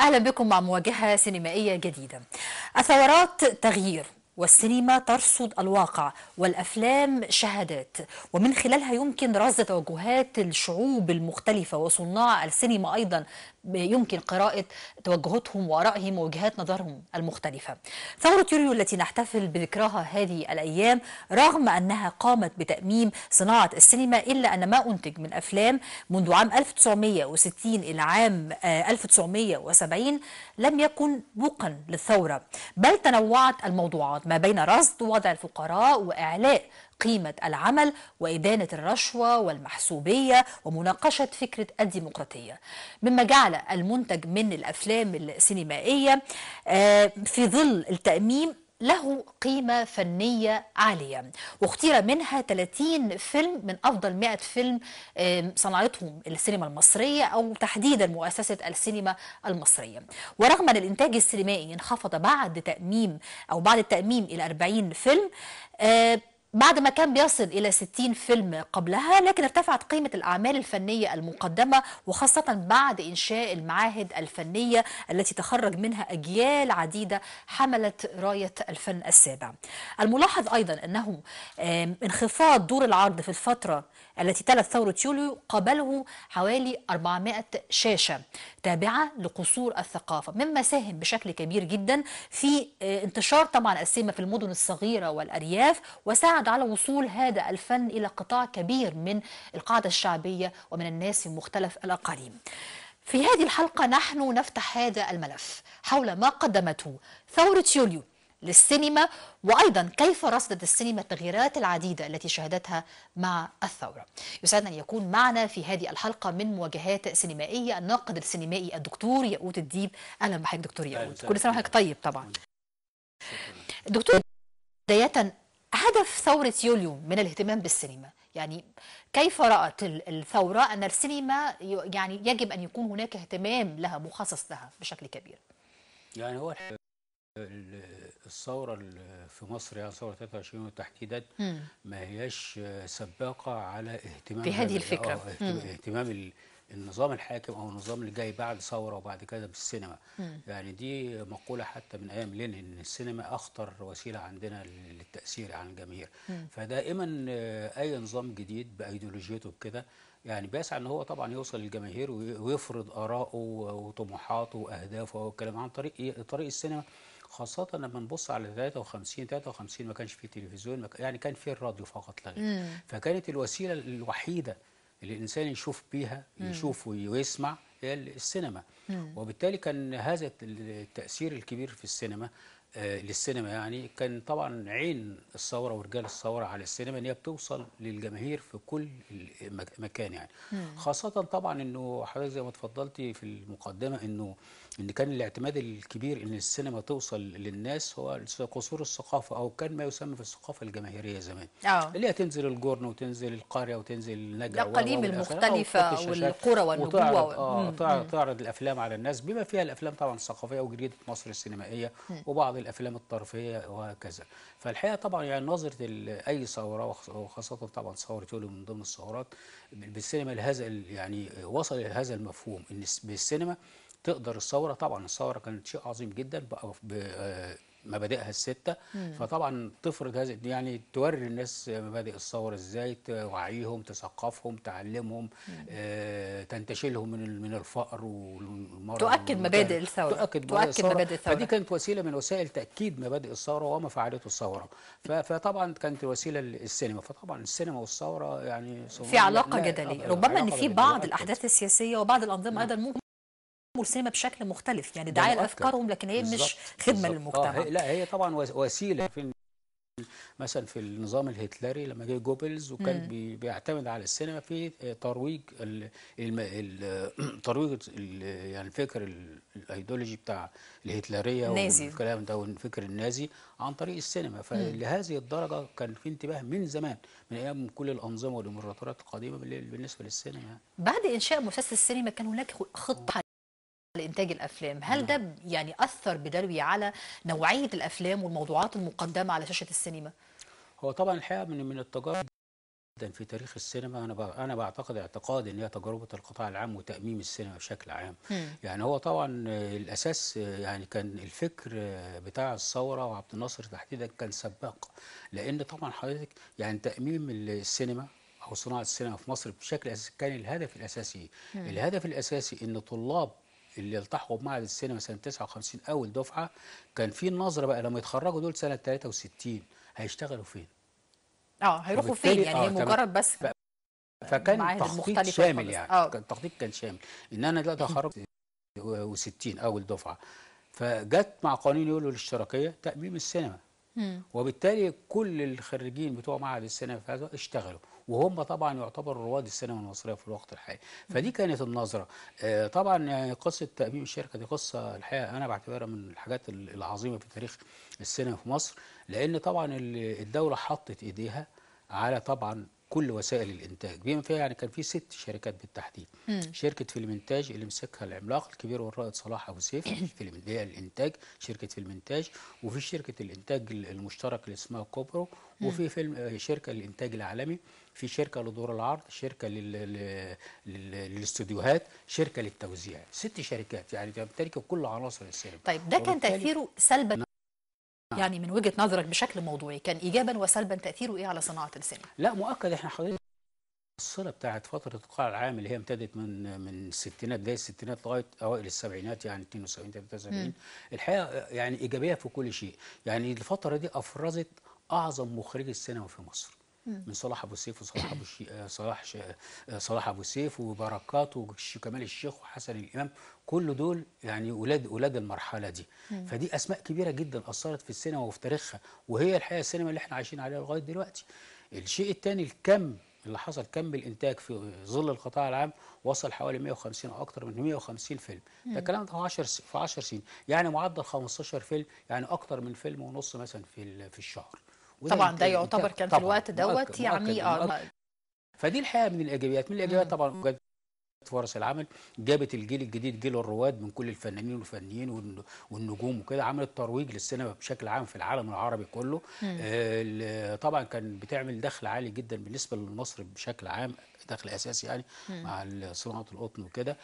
أهلا بكم مع مواجهة سينمائية جديدة الثورات تغيير والسينما ترصد الواقع والأفلام شهادات ومن خلالها يمكن رصد توجهات الشعوب المختلفة وصناع السينما أيضا يمكن قراءة توجهاتهم وآرائهم ووجهات نظرهم المختلفة ثورة يوليو التي نحتفل بذكرها هذه الأيام رغم أنها قامت بتأميم صناعة السينما إلا أن ما أنتج من أفلام منذ عام 1960 إلى عام 1970 لم يكن بوقا للثورة بل تنوعت الموضوعات ما بين رصد وضع الفقراء وإعلاء قيمة العمل وإدانة الرشوة والمحسوبية ومناقشة فكرة الديمقراطية مما جعل المنتج من الأفلام السينمائية في ظل التأميم له قيمة فنية عالية واختير منها 30 فيلم من أفضل 100 فيلم صنعتهم السينما المصرية أو تحديدا مؤسسة السينما المصرية ورغم أن الإنتاج السينمائي انخفض بعد تأميم أو بعد التأميم إلى 40 فيلم بعد ما كان بيصل إلى 60 فيلم قبلها لكن ارتفعت قيمة الأعمال الفنية المقدمة وخاصة بعد إنشاء المعاهد الفنية التي تخرج منها أجيال عديدة حملت راية الفن السابع الملاحظ أيضا أنه انخفاض دور العرض في الفترة التي تلت ثورة يوليو قابله حوالي 400 شاشة تابعة لقصور الثقافة مما ساهم بشكل كبير جدا في انتشار طبعا السينما في المدن الصغيرة والأرياف وساعد على وصول هذا الفن إلى قطاع كبير من القاعدة الشعبية ومن الناس في مختلف الأقاليم في هذه الحلقة نحن نفتح هذا الملف حول ما قدمته ثورة يوليو للسينما وأيضا كيف رصدت السينما التغييرات العديدة التي شهدتها مع الثورة يسعدنا أن يكون معنا في هذه الحلقة من مواجهات سينمائية الناقد السينمائي الدكتور ياقوت الديب أهلا بحضرتك دكتور ياقوت كل سنة وحضرتك طيب طبعا دكتور بداية هدف ثورة يوليو من الاهتمام بالسينما يعني كيف رأت الثورة أن السينما يعني يجب أن يكون هناك اهتمام لها مخصص لها بشكل كبير يعني هو الثورة في مصر يعني ثورة 23 تحديدا ما هياش سباقة على اهتمام في هذه الفكرة اه اهتمام النظام الحاكم او النظام اللي جاي بعد ثوره وبعد كده بالسينما مم. يعني دي مقوله حتى من ايام لينين ان السينما اخطر وسيله عندنا للتاثير على الجماهير فدائما اي نظام جديد بايديولوجيته بكده يعني بيسعى ان هو طبعا يوصل للجماهير ويفرض اراءه وطموحاته واهدافه والكلام عن طريق ايه طريق السينما خاصة لما نبص على 53 53 ما كانش فيه تلفزيون يعني كان فيه الراديو فقط لا غير فكانت الوسيلة الوحيدة اللي الانسان يشوف بيها يشوف ويسمع هي السينما مم. وبالتالي كان هذا التاثير الكبير في السينما آه للسينما يعني كان طبعا عين الثوره ورجال الثوره على السينما ان هي بتوصل للجماهير في كل مكان يعني مم. خاصه طبعا انه حضرتك زي ما اتفضلتي في المقدمه انه ان كان الاعتماد الكبير ان السينما توصل للناس هو قصور الثقافه او كان ما يسمى في الثقافه الجماهيريه زمان أوه. اللي هي تنزل الجرن وتنزل القريه وتنزل النجع الاقاليم المختلفه والقرى والنجوع وتعرض آه تعرض, تعرض الافلام على الناس بما فيها الافلام طبعا الثقافيه وجريده مصر السينمائيه مم. وبعض الافلام الطرفيه وهكذا فالحقيقه طبعا يعني نظره اي ثوره وخاصه طبعا ثوره يوليو من ضمن الثورات بالسينما لهذا يعني وصل الى هذا المفهوم ان بالسينما تقدر الثوره طبعا الثوره كانت شيء عظيم جدا بمبادئها السته مم. فطبعا تفرض هذا يعني توري الناس مبادئ الثوره ازاي توعيهم تثقفهم تعلمهم آه تنتشلهم من من الفقر والمرض تؤكد مبادئ الثوره تؤكد, تؤكد مبادئ الثوره فدي كانت وسيله من وسائل تاكيد مبادئ الثوره وما فعلته الثوره فطبعا كانت الوسيله السينما فطبعا السينما والثوره يعني في علاقه جدليه ربما ان في بعض الاحداث السياسيه وبعض الانظمه ايضا ممكن السينما بشكل مختلف يعني دعايه لافكارهم لكن هي بالزبط. مش خدمه بالزبط. آه للمجتمع لا هي طبعا وسيله في مثلا في النظام الهتلري لما جه جوبلز وكان بي بيعتمد على السينما في ترويج ال ال ترويج ال يعني الفكر الايديولوجي بتاع الهتلريه والكلام ده والفكر النازي عن طريق السينما فلهذه الدرجه كان في انتباه من زمان من ايام كل الانظمه والامبراطوريات القديمه بالنسبه للسينما بعد انشاء مؤسسه السينما كان هناك خطه لإنتاج الأفلام هل ده يعني أثر بدلوي على نوعية الأفلام والموضوعات المقدمة على شاشة السينما؟ هو طبعا الحقيقة من من التجارب جدا في تاريخ السينما انا ب- انا بعتقد اعتقاد ان هي تجربه القطاع العام وتاميم السينما بشكل عام يعني هو طبعا آه، الاساس آه، يعني كان الفكر آه، بتاع الثوره وعبد الناصر تحديدا كان سباق لان طبعا حضرتك يعني تاميم السينما او صناعه السينما في مصر بشكل اساسي كان الهدف الاساسي إيه؟ الهدف الاساسي ان طلاب اللي التحقوا بمعهد السينما سنه 59 اول دفعه كان في النظره بقى لما يتخرجوا دول سنه 63 هيشتغلوا فين اه هيروحوا فين وبالتالي- يعني آه، هي تمام. مجرد بس فكان المعاهد تخطيط المختلفة شامل خالص. يعني آه. كان التخطيط كان شامل ان انا دلوقتي هخرج و60 اول دفعه فجت مع قانون يوليو الاشتراكيه تاميم السينما وبالتالي كل الخريجين بتوع معهد السينما في هذا اشتغلوا وهم طبعا يعتبروا رواد السينما المصريه في الوقت الحالي فدي كانت النظره آه، طبعا يعني قصه تاميم الشركه دي قصه الحقيقه انا بعتبرها من الحاجات ال- العظيمه في تاريخ السينما في مصر لان طبعا ال- الدوله حطت ايديها على طبعا كل وسائل الانتاج بما فيها يعني كان في ست شركات بالتحديد شركه فيلم انتاج اللي مسكها العملاق الكبير والرائد صلاح ابو سيف فيلم اللي هي الانتاج شركه فيلم انتاج وفي شركه الانتاج ال- المشترك اللي اسمها كوبرو وفي فيلم آه، شركه الانتاج العالمي في شركه لدور العرض شركه لل... لل... لل... للاستوديوهات شركه للتوزيع ست شركات يعني تمتلك كل عناصر السينما طيب ده كان وبالتالي- تاثيره سلبا يعني من وجهه نظرك بشكل موضوعي كان ايجابا وسلبا تاثيره ايه على صناعه السينما لا مؤكد احنا حضرتك الصله بتاعت فتره القطاع العام اللي هي امتدت من من الستينات بدايه الستينات لغايه اوائل السبعينات يعني 72 73 الحقيقه يعني ايجابيه في كل شيء يعني الفتره دي افرزت اعظم مخرجي السينما في مصر من صلاح ابو سيف وصلاح ابو الشي... آه، صلاح ش... آه، صلاح ابو سيف وبركات وكمال الشيخ وحسن الامام كل دول يعني ولاد ولاد المرحله دي فدي اسماء كبيره جدا اثرت في السينما وفي تاريخها وهي الحقيقه السينما اللي احنا عايشين عليها لغايه دلوقتي الشيء الثاني الكم اللي حصل كم الانتاج في ظل القطاع العام وصل حوالي 150 او اكثر من 150 فيلم ده الكلام ده في 10 س- في 10 سنين يعني معدل 15 فيلم يعني اكثر من فيلم ونص مثلا في ال- في الشهر وده طبعا الإنتاج- ده يعتبر الإنتاج كان في طبعاً، الوقت دوت مؤكد- يعني مؤكد- اه مؤكد. فدي الحقيقه من الايجابيات من الايجابيات طبعا جت فرص العمل جابت الجيل الجديد جيل الرواد من كل الفنانين والفنيين والن- والنجوم وكده عملت ترويج للسينما بشكل عام في العالم العربي كله آه، ال- طبعا كان بتعمل دخل عالي جدا بالنسبه لمصر بشكل عام دخل اساسي يعني مع ال- صناعه القطن وكده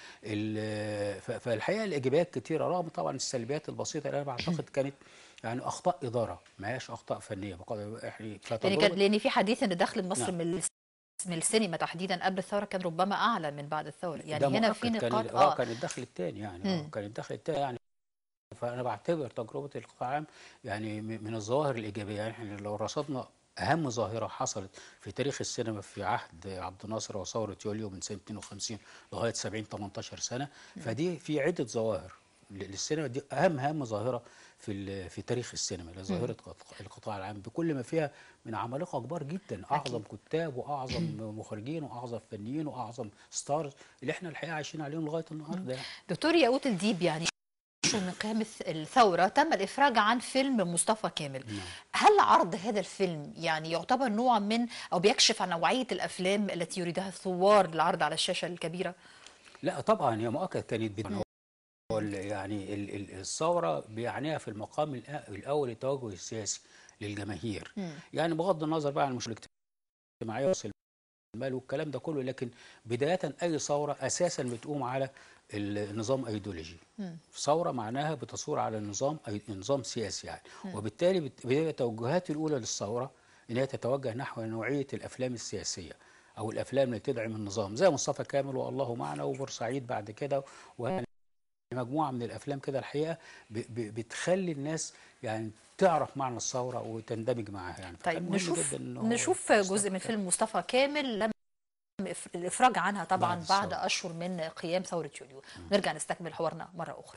ال- ف- فالحقيقه الايجابيات كتيره رغم طبعا السلبيات البسيطه اللي انا بعتقد كانت يعني اخطاء اداره ما هياش اخطاء فنيه بقدر يعني لان فتجربة- كان لان في حديث ان دخل مصر نعم. من الس- من السينما تحديدا قبل الثوره كان ربما اعلى من بعد الثوره يعني ده هنا في مؤكد كان نقاط ال- اه اه كان الدخل الثاني يعني اه مم. كان الدخل الثاني يعني فانا بعتبر تجربه القطاع العام يعني م- من الظواهر الايجابيه يعني احنا لو رصدنا اهم ظاهره حصلت في تاريخ السينما في عهد عبد الناصر وثوره يوليو من سنه 52 لغايه 70 18 سنه فدي في عده ظواهر ل- للسينما دي اهم اهم ظاهره في ال- في تاريخ السينما اللي هي ظاهره قط- القطاع العام بكل ما فيها من عمالقه كبار جدا اعظم كتاب واعظم مخرجين واعظم فنيين واعظم ستارز اللي احنا الحقيقه عايشين عليهم لغايه النهارده يعني. دكتور ياقوت الديب يعني من قيام الث- الثورة تم الإفراج عن فيلم مصطفى كامل هل عرض هذا الفيلم يعني يعتبر نوع من أو بيكشف عن نوعية الأفلام التي يريدها الثوار للعرض على الشاشة الكبيرة لا طبعا هي مؤكد كانت بدون هو ال- يعني ال- ال- الثوره بيعنيها في المقام الأ- الاول التوجه السياسي للجماهير يعني بغض النظر بقى عن المشكله الاجتماعيه والمال والكلام ده كله لكن بدايه اي ثوره اساسا بتقوم على النظام ايديولوجي ثوره معناها بتصور على نظام أي نظام سياسي يعني وبالتالي بت- بتبقى التوجهات الاولى للثوره ان هي تتوجه نحو نوعيه الافلام السياسيه او الافلام اللي تدعم النظام زي مصطفى كامل والله معنا وبورسعيد بعد كده ويعني مجموعه من الافلام كده الحقيقه ب- ب- بتخلي الناس يعني تعرف معنى الثوره وتندمج معاها يعني فكان طيب مهم نشوف جدا إن هو نشوف مصطفى جزء من كامل. فيلم مصطفى كامل لم إف- الإفراج عنها طبعا بعد بعد الثورة. أشهر من قيام ثورة يوليو نرجع نستكمل حوارنا مرة أخرى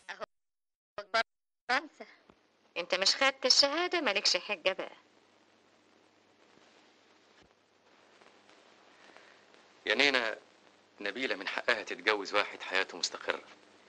فرنسا انت مش خدت الشهادة مالكش حجة بقى يا نينا نبيلة من حقها تتجوز واحد حياته مستقرة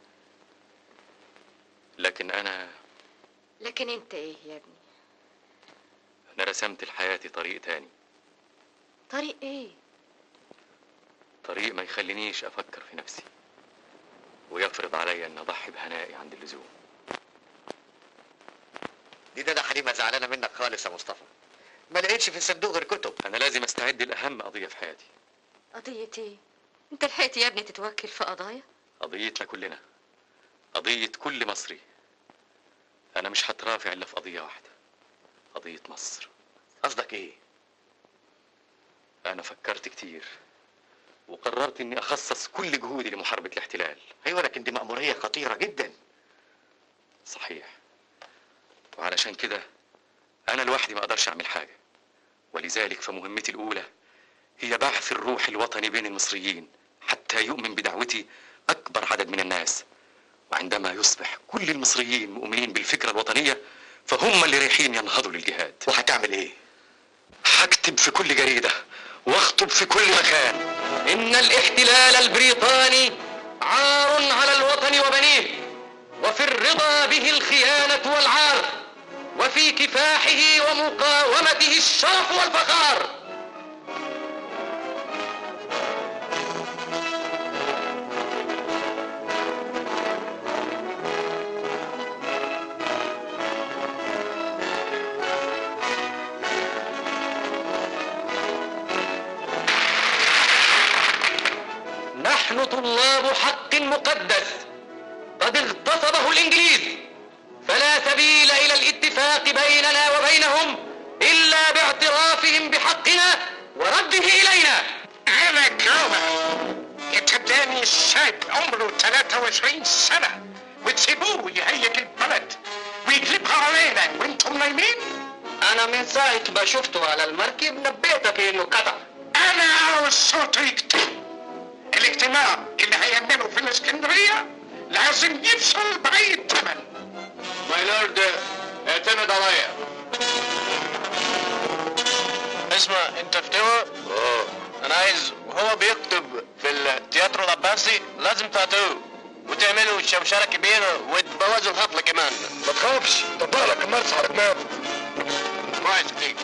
لكن أنا لكن انت ايه يا ابني أنا رسمت لحياتي طريق تاني طريق ايه طريق ما يخلينيش أفكر في نفسي ويفرض عليا أن أضحي بهنائي عند اللزوم دي ده, ده حليمه زعلانه منك خالص يا مصطفى ما لقيتش في الصندوق غير كتب انا لازم استعد لاهم قضيه في حياتي قضية ايه؟ انت لحقت يا ابني تتوكل في قضايا؟ قضيتنا كلنا قضيه كل مصري انا مش هترافع الا في قضيه واحده قضيه مصر قصدك ايه انا فكرت كتير وقررت اني اخصص كل جهودي لمحاربه الاحتلال ايوه لكن دي مأمورية خطيرة جدا صحيح وعلشان كده انا لوحدي ما اقدرش اعمل حاجه ولذلك فمهمتي الاولى هي بعث الروح الوطني بين المصريين حتى يؤمن بدعوتي اكبر عدد من الناس وعندما يصبح كل المصريين مؤمنين بالفكره الوطنيه فهم اللي رايحين ينهضوا للجهاد وهتعمل ايه هكتب في كل جريدة واخطب في كل مكان إن الاحتلال البريطاني عار على الوطن وبنيه وفي الرضا به الخيانة والعار وفي كفاحه ومقاومته الشرف والفخار نحن طلاب حق مقدس قد اغتصبه الانجليز فلا سبيل الى الاتفاق بيننا وبينهم الا باعترافهم بحقنا ورده الينا أنا جوه يتداني الشاب عمره 23 سنة وتسيبوه يهيج البلد ويقلبها علينا وانتم نايمين؟ انا من ساعة ما شفته على المركب نبيتك انه قطع أنا عاوز صوته يكتب الاجتماع اللي هيعمله في الإسكندرية لازم يفصل بأي ثمن ماي لورد اعتمد عليا اسمع انت فتوى انا عايز وهو بيكتب في التياترو العباسي لازم تعطوه وتعملوا شوشرة كبيرة وتبوظوا الحفلة كمان ما تخافش طبق لك المرس على دماغه كويس فيك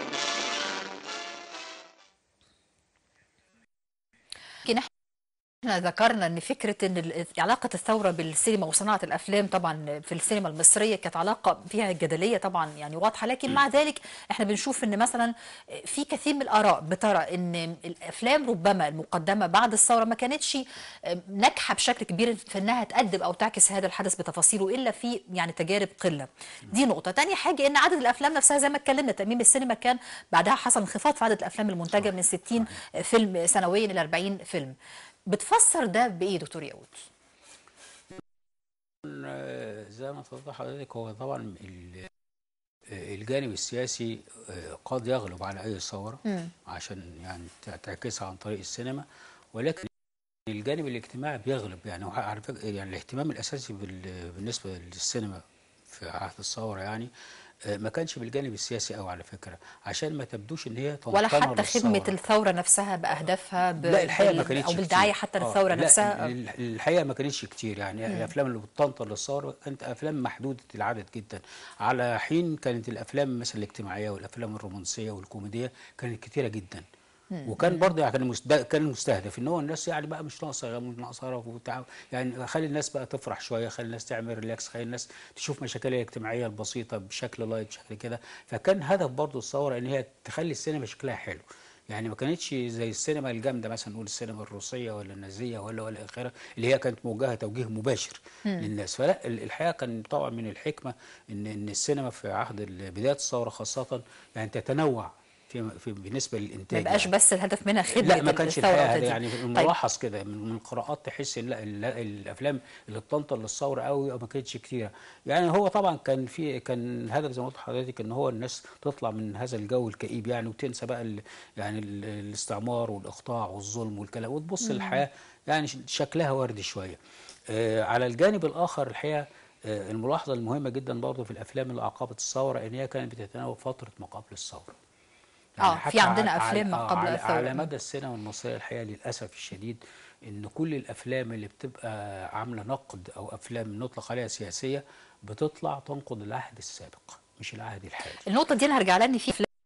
يمكن احنا ذكرنا ان فكره ان ال- علاقه الثوره بالسينما وصناعه الافلام طبعا في السينما المصريه كانت علاقه فيها جدليه طبعا يعني واضحه لكن مع ذلك احنا بنشوف ان مثلا في كثير من الاراء بترى ان الافلام ربما المقدمه بعد الثوره ما كانتش ناجحه بشكل كبير في انها تقدم او تعكس هذا الحدث بتفاصيله الا في يعني تجارب قله دي نقطه تانية حاجه ان عدد الافلام نفسها زي ما اتكلمنا تاميم السينما كان بعدها حصل انخفاض في عدد الافلام المنتجه من 60 فيلم سنويا الى 40 فيلم بتفسر ده بايه دكتور ياقوت؟ آه، زي ما اتفضل حضرتك هو طبعا ال- آه، الجانب السياسي آه، قد يغلب على اي ثوره عشان يعني تع- تعكسها عن طريق السينما ولكن الجانب الاجتماعي بيغلب يعني هو على فكره يعني الاهتمام الاساسي بال- بالنسبه للسينما في عهد الثوره يعني آه، ما كانش بالجانب السياسي قوي على فكره عشان ما تبدوش ان هي ولا تنقمر حتى خدمه للثورة. الثوره نفسها باهدافها ب... لا الحقيقه ما بال- كانتش او بالدعايه كتير. حتى آه، للثوره لا، نفسها ال- ال- الحقيقه ما كانتش كتير يعني الافلام اللي بتنطر للثوره كانت افلام محدوده العدد جدا على حين كانت الافلام مثلا الاجتماعيه والافلام الرومانسيه والكوميديه كانت كتيره جدا وكان برضه يعني كان مست- كان مستهدف ان هو الناس يعني بقى مش ناقصه غم، مش ناقصه رف وبتاع يعني خلي الناس بقى تفرح شويه خلي الناس تعمل ريلاكس خلي الناس تشوف مشاكلها الاجتماعيه البسيطه بشكل لايت بشكل كده فكان هدف برضه الثوره ان هي تخلي السينما شكلها حلو يعني ما كانتش زي السينما الجامده مثلا نقول السينما الروسيه ولا النازيه ولا ولا اخره اللي هي كانت موجهه توجيه مباشر للناس فلا ال- الحقيقه كان طبعا من الحكمه ان ان السينما في عهد ال- بدايه الثوره خاصه يعني تتنوع في, في بالنسبه للانتاج ما يبقاش يعني. بس الهدف منها خدمه لا ما كانش الثوره الحقيقه وتدين. يعني طيب ملاحظ كده من من القراءات تحس ان لا ال- الافلام اللي بتنطر للثوره قوي ما كانتش كتيره يعني هو طبعا كان في كان الهدف زي ما قلت لحضرتك ان هو الناس تطلع من هذا الجو الكئيب يعني وتنسى بقى ال يعني ال الاستعمار والاقطاع والظلم والكلام وتبص للحياه يعني ش- شكلها وردي شويه آه على الجانب الاخر الحقيقه آه الملاحظه المهمه جدا برضه في الافلام اللي عقبت الثوره ان هي كانت بتتناول فتره ما قبل الثوره آه، حتى في عندنا على- أفلام ما على- قبل على, الثورة. على مدى السينما المصريه الحقيقه للاسف الشديد ان كل الافلام اللي بتبقى عامله نقد او افلام نطلق عليها سياسيه بتطلع تنقد العهد السابق مش العهد الحالي النقطه دي انا هرجع لها ان في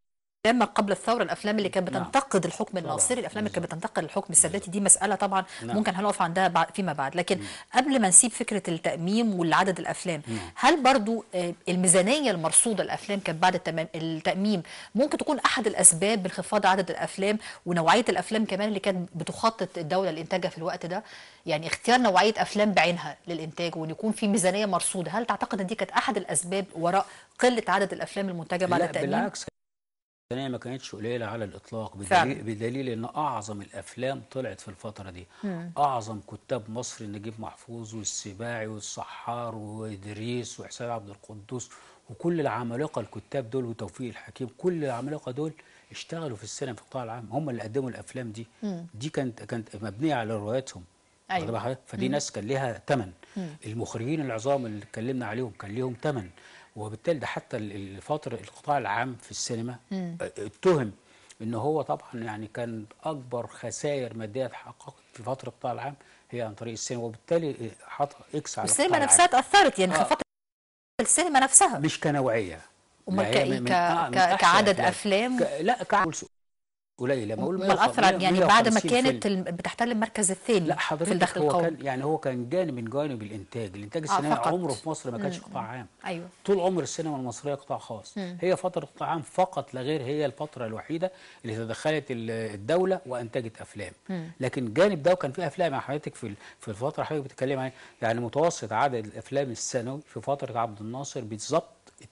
ما قبل الثوره الافلام اللي كانت نعم. بتنتقد الحكم طبعاً. الناصري الافلام اللي كانت بتنتقد الحكم الساداتي دي مساله طبعا نعم. ممكن هنقف عندها بعد فيما بعد لكن قبل ما نسيب فكره التاميم والعدد الافلام هل برضو آه، الميزانيه المرصوده الافلام كانت بعد التمام التاميم ممكن تكون احد الاسباب بانخفاض عدد الافلام ونوعيه الافلام كمان اللي كانت بتخطط الدوله لانتاجها في الوقت ده يعني اختيار نوعيه افلام بعينها للانتاج وان يكون في ميزانيه مرصوده هل تعتقد ان دي كانت احد الاسباب وراء قله عدد الافلام المنتجه بعد لا التاميم بالعكس الميزانية ما كانتش قليلة على الإطلاق فعلا. بدليل, بدليل إن أعظم الأفلام طلعت في الفترة دي أعظم كتاب مصر نجيب محفوظ والسباعي والصحار وإدريس وحسين عبد القدوس وكل العمالقة الكتاب دول وتوفيق الحكيم كل العمالقة دول اشتغلوا في السينما في القطاع العام هم اللي قدموا الأفلام دي دي كانت كانت مبنية على رواياتهم أيوة. واخد بال حضرتك؟ فدي ناس كان ليها ثمن المخرجين العظام اللي اتكلمنا عليهم كان ليهم ثمن وبالتالي ده حتى ال- الفتره القطاع العام في السينما اه، اتهم ان هو طبعا يعني كان اكبر خسائر ماديه اتحققت في فتره القطاع العام هي عن طريق السينما وبالتالي اه، حط اكس على والسينما القطاع نفسها العام. تاثرت يعني آه. انخفاض السينما نفسها مش كنوعيه أمال لا، هي كإيه؟ من- ك- آه، من ك- أحسن كعدد الأفلام. أفلام؟ ك... لا كعدد قليل لما اقول امال اثر عن- يعني 150 بعد ما فيلم. كانت الم- بتحتل المركز الثاني لا في حضرتك الدخل هو القومي كان يعني هو كان جانب من جوانب الانتاج الانتاج آه، السينمائي فقط. عمره في مصر ما كانش قطاع عام ايوه طول عمر السينما المصريه قطاع خاص هي فتره قطاع عام فقط لا غير هي الفتره الوحيده اللي تدخلت ال- الدوله وانتجت افلام لكن جانب ده وكان في افلام يا حضرتك في ال- في الفتره اللي حضرتك بتتكلم عليها يعني متوسط عدد الافلام السنوي في فتره عبد الناصر بالظبط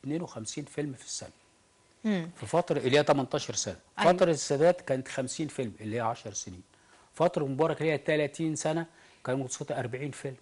52 فيلم في السنه في فتره اللي هي 18 سنه أيوة. فتره السادات كانت 50 فيلم اللي هي 10 سنين فتره مبارك اللي هي 30 سنه كان متوسطها 40 فيلم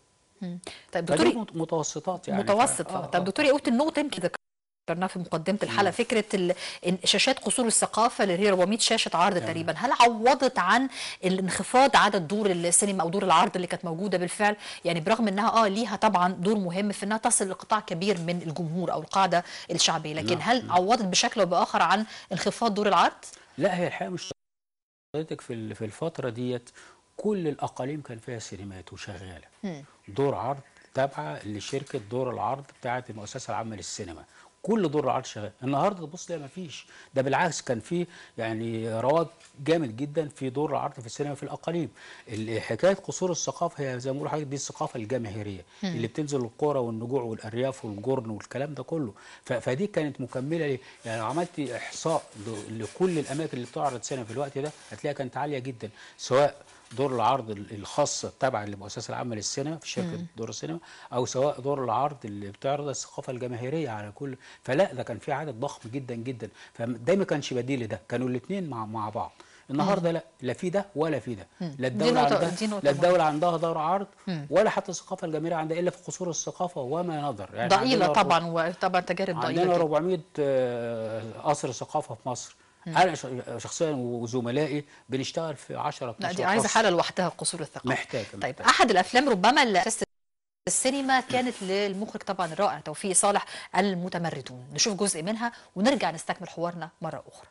طيب فدي دكتور مت- متوسطات يعني متوسط ف- آه، طب آه. دكتور قلت النقطه يمكن ذكرناها في مقدمه الحلقه فكره ال- إن شاشات قصور الثقافه اللي هي 400 شاشه عرض تقريبا هل عوضت عن الانخفاض عدد دور السينما او دور العرض اللي كانت موجوده بالفعل يعني برغم انها اه ليها طبعا دور مهم في انها تصل لقطاع كبير من الجمهور او القاعده الشعبيه لكن نعم. هل عوضت بشكل او باخر عن انخفاض دور العرض لا هي الحقيقه مش حضرتك في ال- في الفتره ديت كل الاقاليم كان فيها سينمات وشغاله دور عرض تابعه لشركه دور العرض بتاعه المؤسسه العامه للسينما كل دور العرض شغال النهارده تبص لا ما فيش ده بالعكس كان في يعني رواج جامد جدا في دور العرض في السينما في الاقاليم ال- حكايه قصور الثقافه هي زي ما بقول حضرتك دي الثقافه الجماهيريه اللي بتنزل القرى والنجوع والارياف والجرن والكلام ده كله ف- فدي كانت مكمله ليه يعني لو عملت احصاء ل- لكل الاماكن اللي بتعرض سينما في الوقت ده هتلاقيها كانت عاليه جدا سواء دور العرض ال- الخاصه التابعه للمؤسسه العامه للسينما في شركه دور السينما او سواء دور العرض اللي بتعرض الثقافه الجماهيريه على كل فلا ده كان في عدد ضخم جدا جدا فده ما كانش بديل لده كانوا الاثنين مع مع بعض النهارده لا لا في ده ولا في ده لا الدوله نقطة- عندها دي نقطة لا مهمة. الدوله عندها دور عرض ولا حتى الثقافه الجماهيريه عندها الا في قصور الثقافه وما نظر يعني ضئيله عندنا طبعا وطبعا تجارب ضئيله عندنا جداً. 400 آه، قصر ثقافه في مصر انا ش- شخصيا وزملائي بنشتغل في 10 لا 12 دي عايزه قصر. حاله لوحدها قصور الثقافه محتاجة- طيب محتاجة. احد الافلام ربما اللي اسست السينما كانت للمخرج طبعا الرائع توفيق صالح المتمردون نشوف جزء منها ونرجع نستكمل حوارنا مره اخرى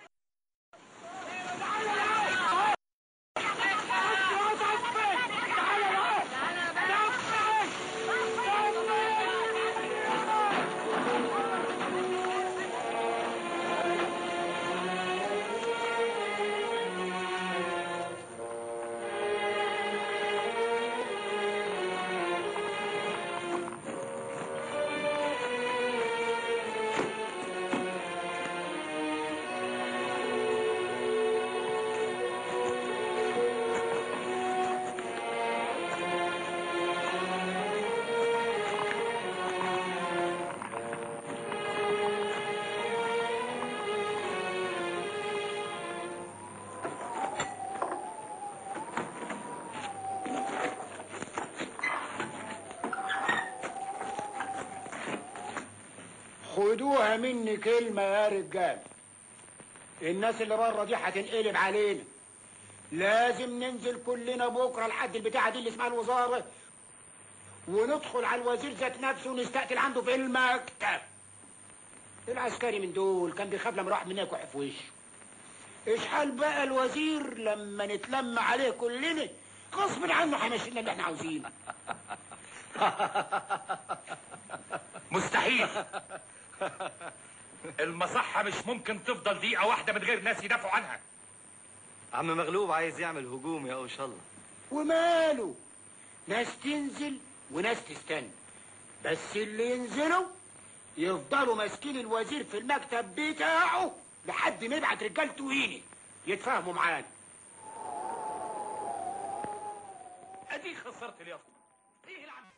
خدوها مني كلمة يا رجال الناس اللي بره دي هتنقلب علينا لازم ننزل كلنا بكرة لحد البتاعة دي اللي اسمها الوزارة وندخل على الوزير ذات نفسه ونستقتل عنده في المكتب العسكري من دول كان بيخاف لما راح منا يكح في وشه ايش حال بقى الوزير لما نتلم عليه كلنا غصب عنه هيمشي لنا اللي احنا عاوزينه مستحيل المصحة مش ممكن تفضل دقيقة واحدة من غير ناس يدافعوا عنها عم مغلوب عايز يعمل هجوم يا اوش الله وماله ناس تنزل وناس تستنى بس اللي ينزلوا يفضلوا ماسكين الوزير في المكتب بتاعه لحد ما يبعت رجالته هيني يتفاهموا معانا اديك خسرت اليافطة ايه العم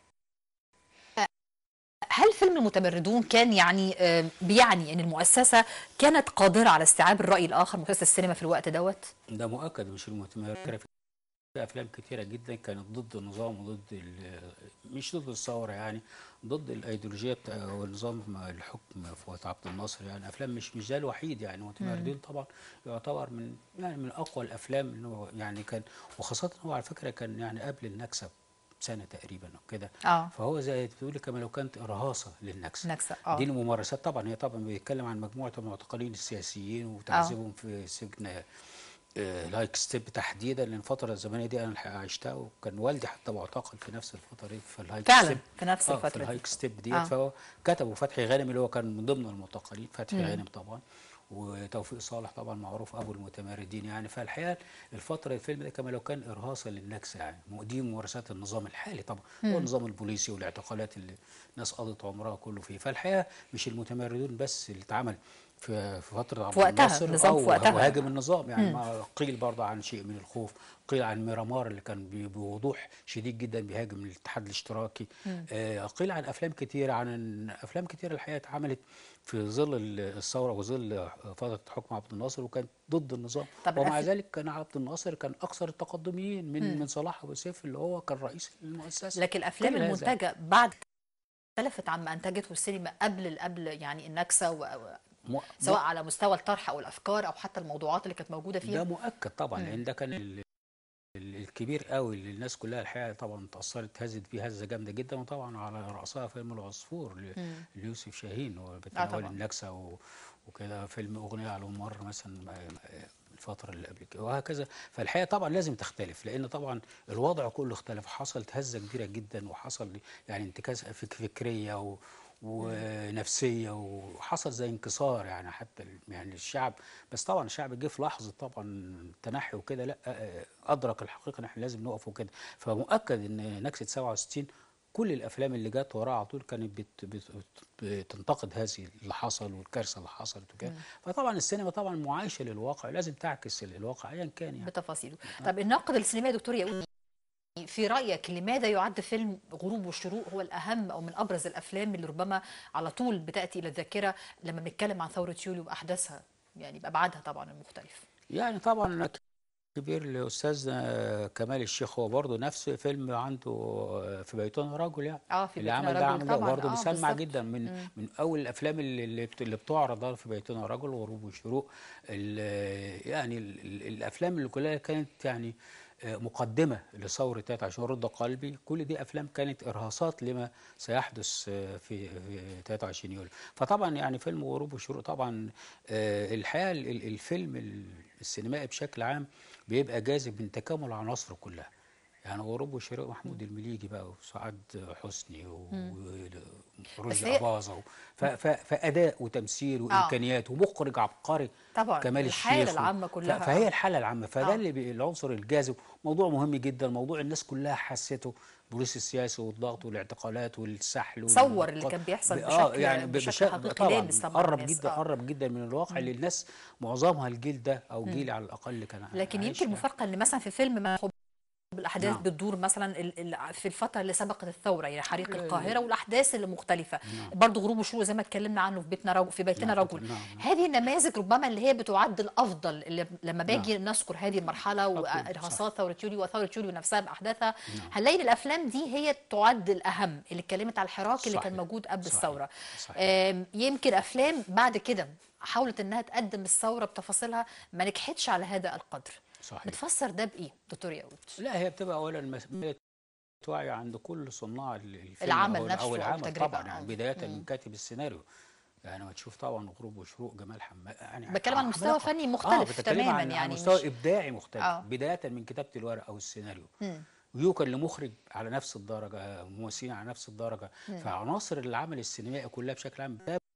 هل فيلم المتمردون كان يعني آه، بيعني ان المؤسسه كانت قادره على استيعاب الراي الاخر مؤسسه السينما في الوقت دوت ده مؤكد مش المتمركة في افلام كتيره جدا كانت ضد النظام وضد ال- مش ضد الثوره يعني ضد الايديولوجيه بتاع ونظام الحكم في وقت عبد الناصر يعني افلام مش مش ده الوحيد يعني متمردين طبعا يعتبر من يعني من اقوى الافلام انه يعني كان وخاصه هو على فكره كان يعني قبل النكسه سنه تقريبا او كده اه فهو زي بتقولي كما لو كانت رهاصه للنكسه نكسة، آه. دي الممارسات طبعا هي طبعا بيتكلم عن مجموعه المعتقلين السياسيين وتعذيبهم في سجن آه، لايك ستيب تحديدا لان الفتره الزمنيه دي انا الحقيقة عشتها وكان والدي حتى معتقل في نفس الفتره دي في الهايك فعلا، ستيب في نفس آه، الفترة في دي. الهايك ستيب ديت آه. فهو كتبوا فتحي غانم اللي هو كان من ضمن المعتقلين فتحي غانم طبعا وتوفيق صالح طبعا معروف ابو المتمردين يعني فالحقيقه الفتره الفيلم ده كما لو كان ارهاصا للنكسه يعني دي ممارسات النظام الحالي طبعا هو النظام البوليسي والاعتقالات اللي الناس قضت عمرها كله فيه فالحقيقه مش المتمردون بس اللي اتعمل في في فتره عبد وقتها، الناصر النظام أو في وقتها. وهاجم النظام يعني ما قيل برضه عن شيء من الخوف قيل عن ميرامار اللي كان بي- بوضوح شديد جدا بيهاجم الاتحاد الاشتراكي آه قيل عن افلام كتير عن افلام كتير الحقيقه اتعملت في ظل ال- الثوره وظل فتره حكم عبد الناصر وكانت ضد النظام طب ومع الأف- ذلك كان عبد الناصر كان اكثر التقدميين من من صلاح ابو سيف اللي هو كان رئيس المؤسسه لكن الافلام كل هذا. المنتجه بعد اختلفت عما انتجته السينما قبل قبل يعني النكسه و... مو- سواء على مستوى الطرح او الافكار او حتى الموضوعات اللي كانت موجوده ده فيها مؤكد طبعا لان ده كان ال- ال- الكبير قوي اللي الناس كلها الحقيقه طبعا اتاثرت هزت فيه هزه جامده جدا وطبعا على راسها فيلم العصفور ل- ليوسف شاهين هو بتناول طبعاً. النكسه و- وكده فيلم اغنيه على المر مثلا آه، آه، الفتره اللي قبل كده وهكذا فالحقيقه طبعا لازم تختلف لان طبعا الوضع كله اختلف حصلت هزه كبيره جدا وحصل يعني انتكاسه فك- فكريه و ونفسيه وحصل زي انكسار يعني حتى ال- يعني الشعب بس طبعا الشعب جه في لحظه طبعا تنحي وكده لا آه، ادرك الحقيقه ان احنا لازم نقف وكده فمؤكد ان نكسه 67 كل الافلام اللي جت وراها على طول كانت بت بت بتنتقد هذه اللي حصل والكارثه اللي حصلت وكده فطبعا السينما طبعا معايشه للواقع لازم تعكس الواقع ايا كان يعني بتفاصيله طب الناقد السينمائي دكتور يقول في رايك لماذا يعد فيلم غروب والشروق هو الاهم او من ابرز الافلام اللي ربما على طول بتاتي الى الذاكره لما بنتكلم عن ثوره يوليو باحداثها يعني بابعادها طبعا المختلفه يعني طبعا كبير لاستاذنا كمال الشيخ هو برضه نفس فيلم عنده في بيتنا رجل يعني اه في اللي بيتنا عمل ده رجل عمل ده طبعاً، برضه آه، بيسمع بالظبط. جدا من من اول الافلام اللي اللي بت- اللي بتعرض في بيتنا رجل وغروب والشروق ال- يعني ال- ال- الافلام اللي كلها كانت يعني آه، مقدمه لثوره 23 رد قلبي كل دي افلام كانت ارهاصات لما سيحدث آه، في في 23 يوليو فطبعا يعني فيلم غروب والشروق طبعا آه، الحقيقه ال- ال- الفيلم ال- السينمائي بشكل عام بيبقى جاذب من تكامل عناصره كلها يعني غروب وشروق محمود المليجي بقى وسعاد حسني بس ورشدي هي- أباظة ف- ف- فأداء وتمثيل وإمكانيات ومخرج عبقري طبعاً، كمال الحالة الشيخ و- العامة ف- كلها، فهي آه. الحالة العامة فده آه. اللي بي- العنصر الجاذب موضوع مهم جدا موضوع الناس كلها حسته بوليس السياسي والضغط والاعتقالات والسحل وال- صور اللي كان بيحصل ب- آه بشكل- يعني ب- بشكل بش- حقيقي طبعا لامس طبعاً قرب الناس، جدا آه. قرب جدا من الواقع اللي الناس معظمها الجيل ده او جيلي على الاقل كان لكن عايش يمكن يعني. المفارقه ان مثلا في فيلم ما الاحداث نعم. بتدور مثلا ال- ال- في الفتره اللي سبقت الثوره يعني حريق القاهره والاحداث اللي مختلفه برضه غروب وشروق زي ما اتكلمنا عنه في بيتنا رجل في بيتنا نعم، رجل نعم، نعم. هذه النماذج ربما اللي هي بتعد الافضل اللي لما باجي نذكر هذه المرحله وارهاصات ثوره يوليو وثوره يوليو نفسها باحداثها هنلاقي ان الافلام دي هي تعد الاهم اللي اتكلمت على الحراك اللي كان صحيح. موجود قبل صحيح. الثوره صحيح. آم، يمكن افلام بعد كده حاولت انها تقدم الثوره بتفاصيلها ما نجحتش على هذا القدر صحيح. بتفسر ده بايه دكتور ياقوت لا هي بتبقى اولا مسؤوليه وعي عند كل صناع ال- الفيلم العمل أو, نفسه او أو العمل التجربة، طبعا آه. يعني بدايه من كاتب السيناريو يعني ما تشوف طبعا غروب وشروق جمال حماد يعني بتكلم عن مستوى عملاقة. فني آه مختلف بتكلم تماماً، عن يعني عن مستوى مش- ابداعي مختلف آه. بدايه من كتابه الورق او السيناريو ويوكل لمخرج على نفس الدرجه ممثلين على نفس الدرجه فعناصر العمل السينمائي كلها بشكل عام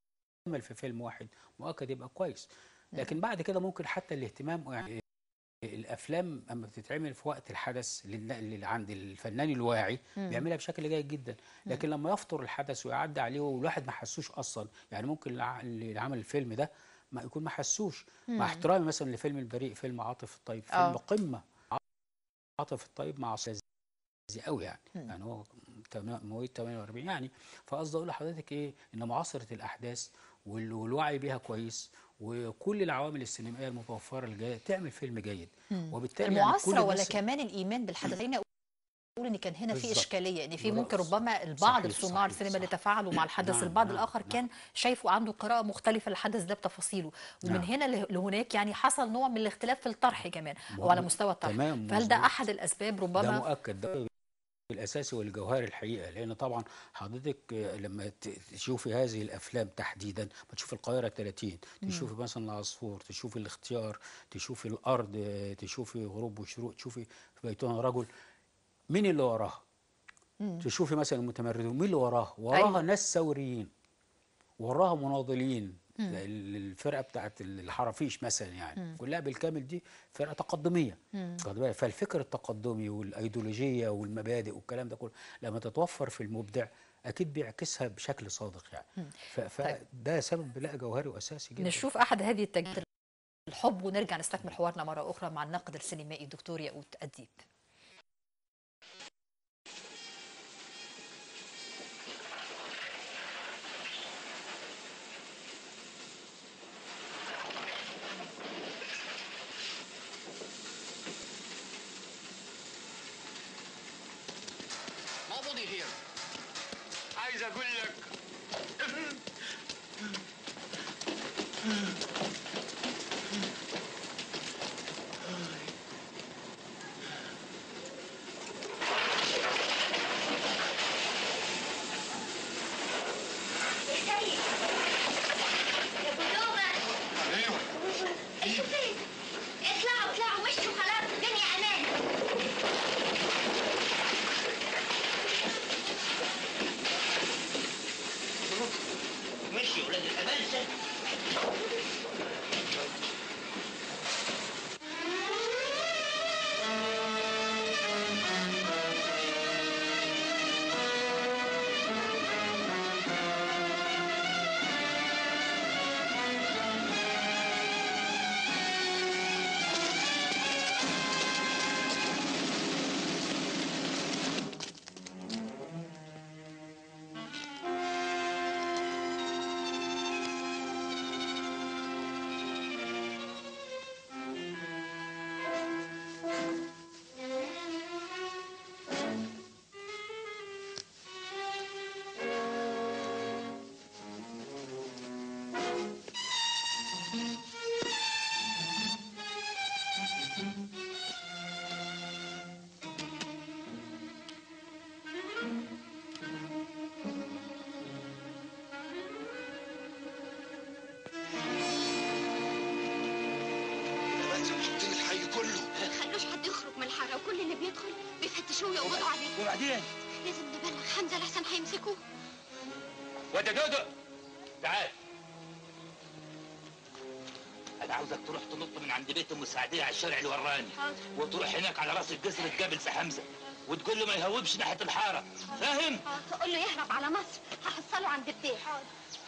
يكمل في فيلم واحد مؤكد يبقى كويس لكن بعد كده ممكن حتى الاهتمام يعني الافلام اما بتتعمل في وقت الحدث للن- اللي عند الفنان الواعي بيعملها بشكل جيد جدا لكن لما يفطر الحدث ويعدي عليه والواحد ما حسوش اصلا يعني ممكن الع- اللي عمل الفيلم ده ما يكون ما حسوش مع احترامي مثلا لفيلم البريء فيلم عاطف الطيب فيلم آه. قمه عاطف الطيب مع استاذ قوي يعني يعني هو تم- مواليد 48 يعني فقصدي اقول لحضرتك ايه ان معاصره الاحداث وال- والوعي بيها كويس وكل العوامل السينمائيه المتوفره الجايه تعمل فيلم جيد وبالتالي يعني كل المعاصره ولا الناس- كمان الايمان بالحدث خليني اقول ان كان هنا في بالظبط. اشكاليه ان في بالرأس. ممكن ربما البعض صحيح، الصناع صحيح، السينما اللي صح. تفاعلوا مع الحدث نعم، البعض نعم، الاخر نعم. كان شايفه عنده قراءه مختلفه للحدث ده بتفاصيله ومن نعم. هنا له- لهناك يعني حصل نوع من الاختلاف في الطرح كمان او مظبوط. على مستوى الطرح تمام، فهل ده مظبوط. احد الاسباب ده ربما مؤكد ده الاساسي والجوهري الحقيقه لان طبعا حضرتك آه، لما ت- تشوفي هذه الافلام تحديدا ما تشوفي القاهره 30 تشوفي مثلا العصفور تشوفي الاختيار تشوفي الارض آه، تشوفي غروب وشروق تشوفي في بيتنا رجل مين اللي وراها تشوفي مثلا المتمردون مين اللي وراها وراها أيوة. أيوة. ناس ثوريين وراها مناضلين ال- الفرقه بتاعت الحرافيش مثلا يعني كلها بالكامل دي فرقه تقدميه واخد بالك؟ فالفكر التقدمي والايديولوجيه والمبادئ والكلام ده كله لما تتوفر في المبدع اكيد بيعكسها بشكل صادق يعني ف- فده سبب لا جوهري واساسي جدا نشوف احد هذه التجربة الحب ونرجع نستكمل حوارنا مره اخرى مع الناقد السينمائي الدكتور ياقوت الديب ما بودي هير عايز اقول لك يا بلومة ايوه انتوا فين؟ اطلعوا اطلعوا مشوا خلاص الدنيا امان مشي يا ولاد الأبلسة الأبلسة محطين الحي كله خلوش حد يخرج من الحاره وكل اللي بيدخل بيفتشوه ويقبضوا عليه وبعدين لازم نبلغ حمزه لحسن هيمسكوه وده دودو تعال انا عاوزك تروح تنط من عند بيت ام سعديه على الشارع اللي وراني حاضر. وتروح هناك على راس الجسر تقابل في حمزه وتقول له ما يهوبش ناحيه الحاره فاهم اه تقول له يهرب على مصر هحصله عند البيت حاضر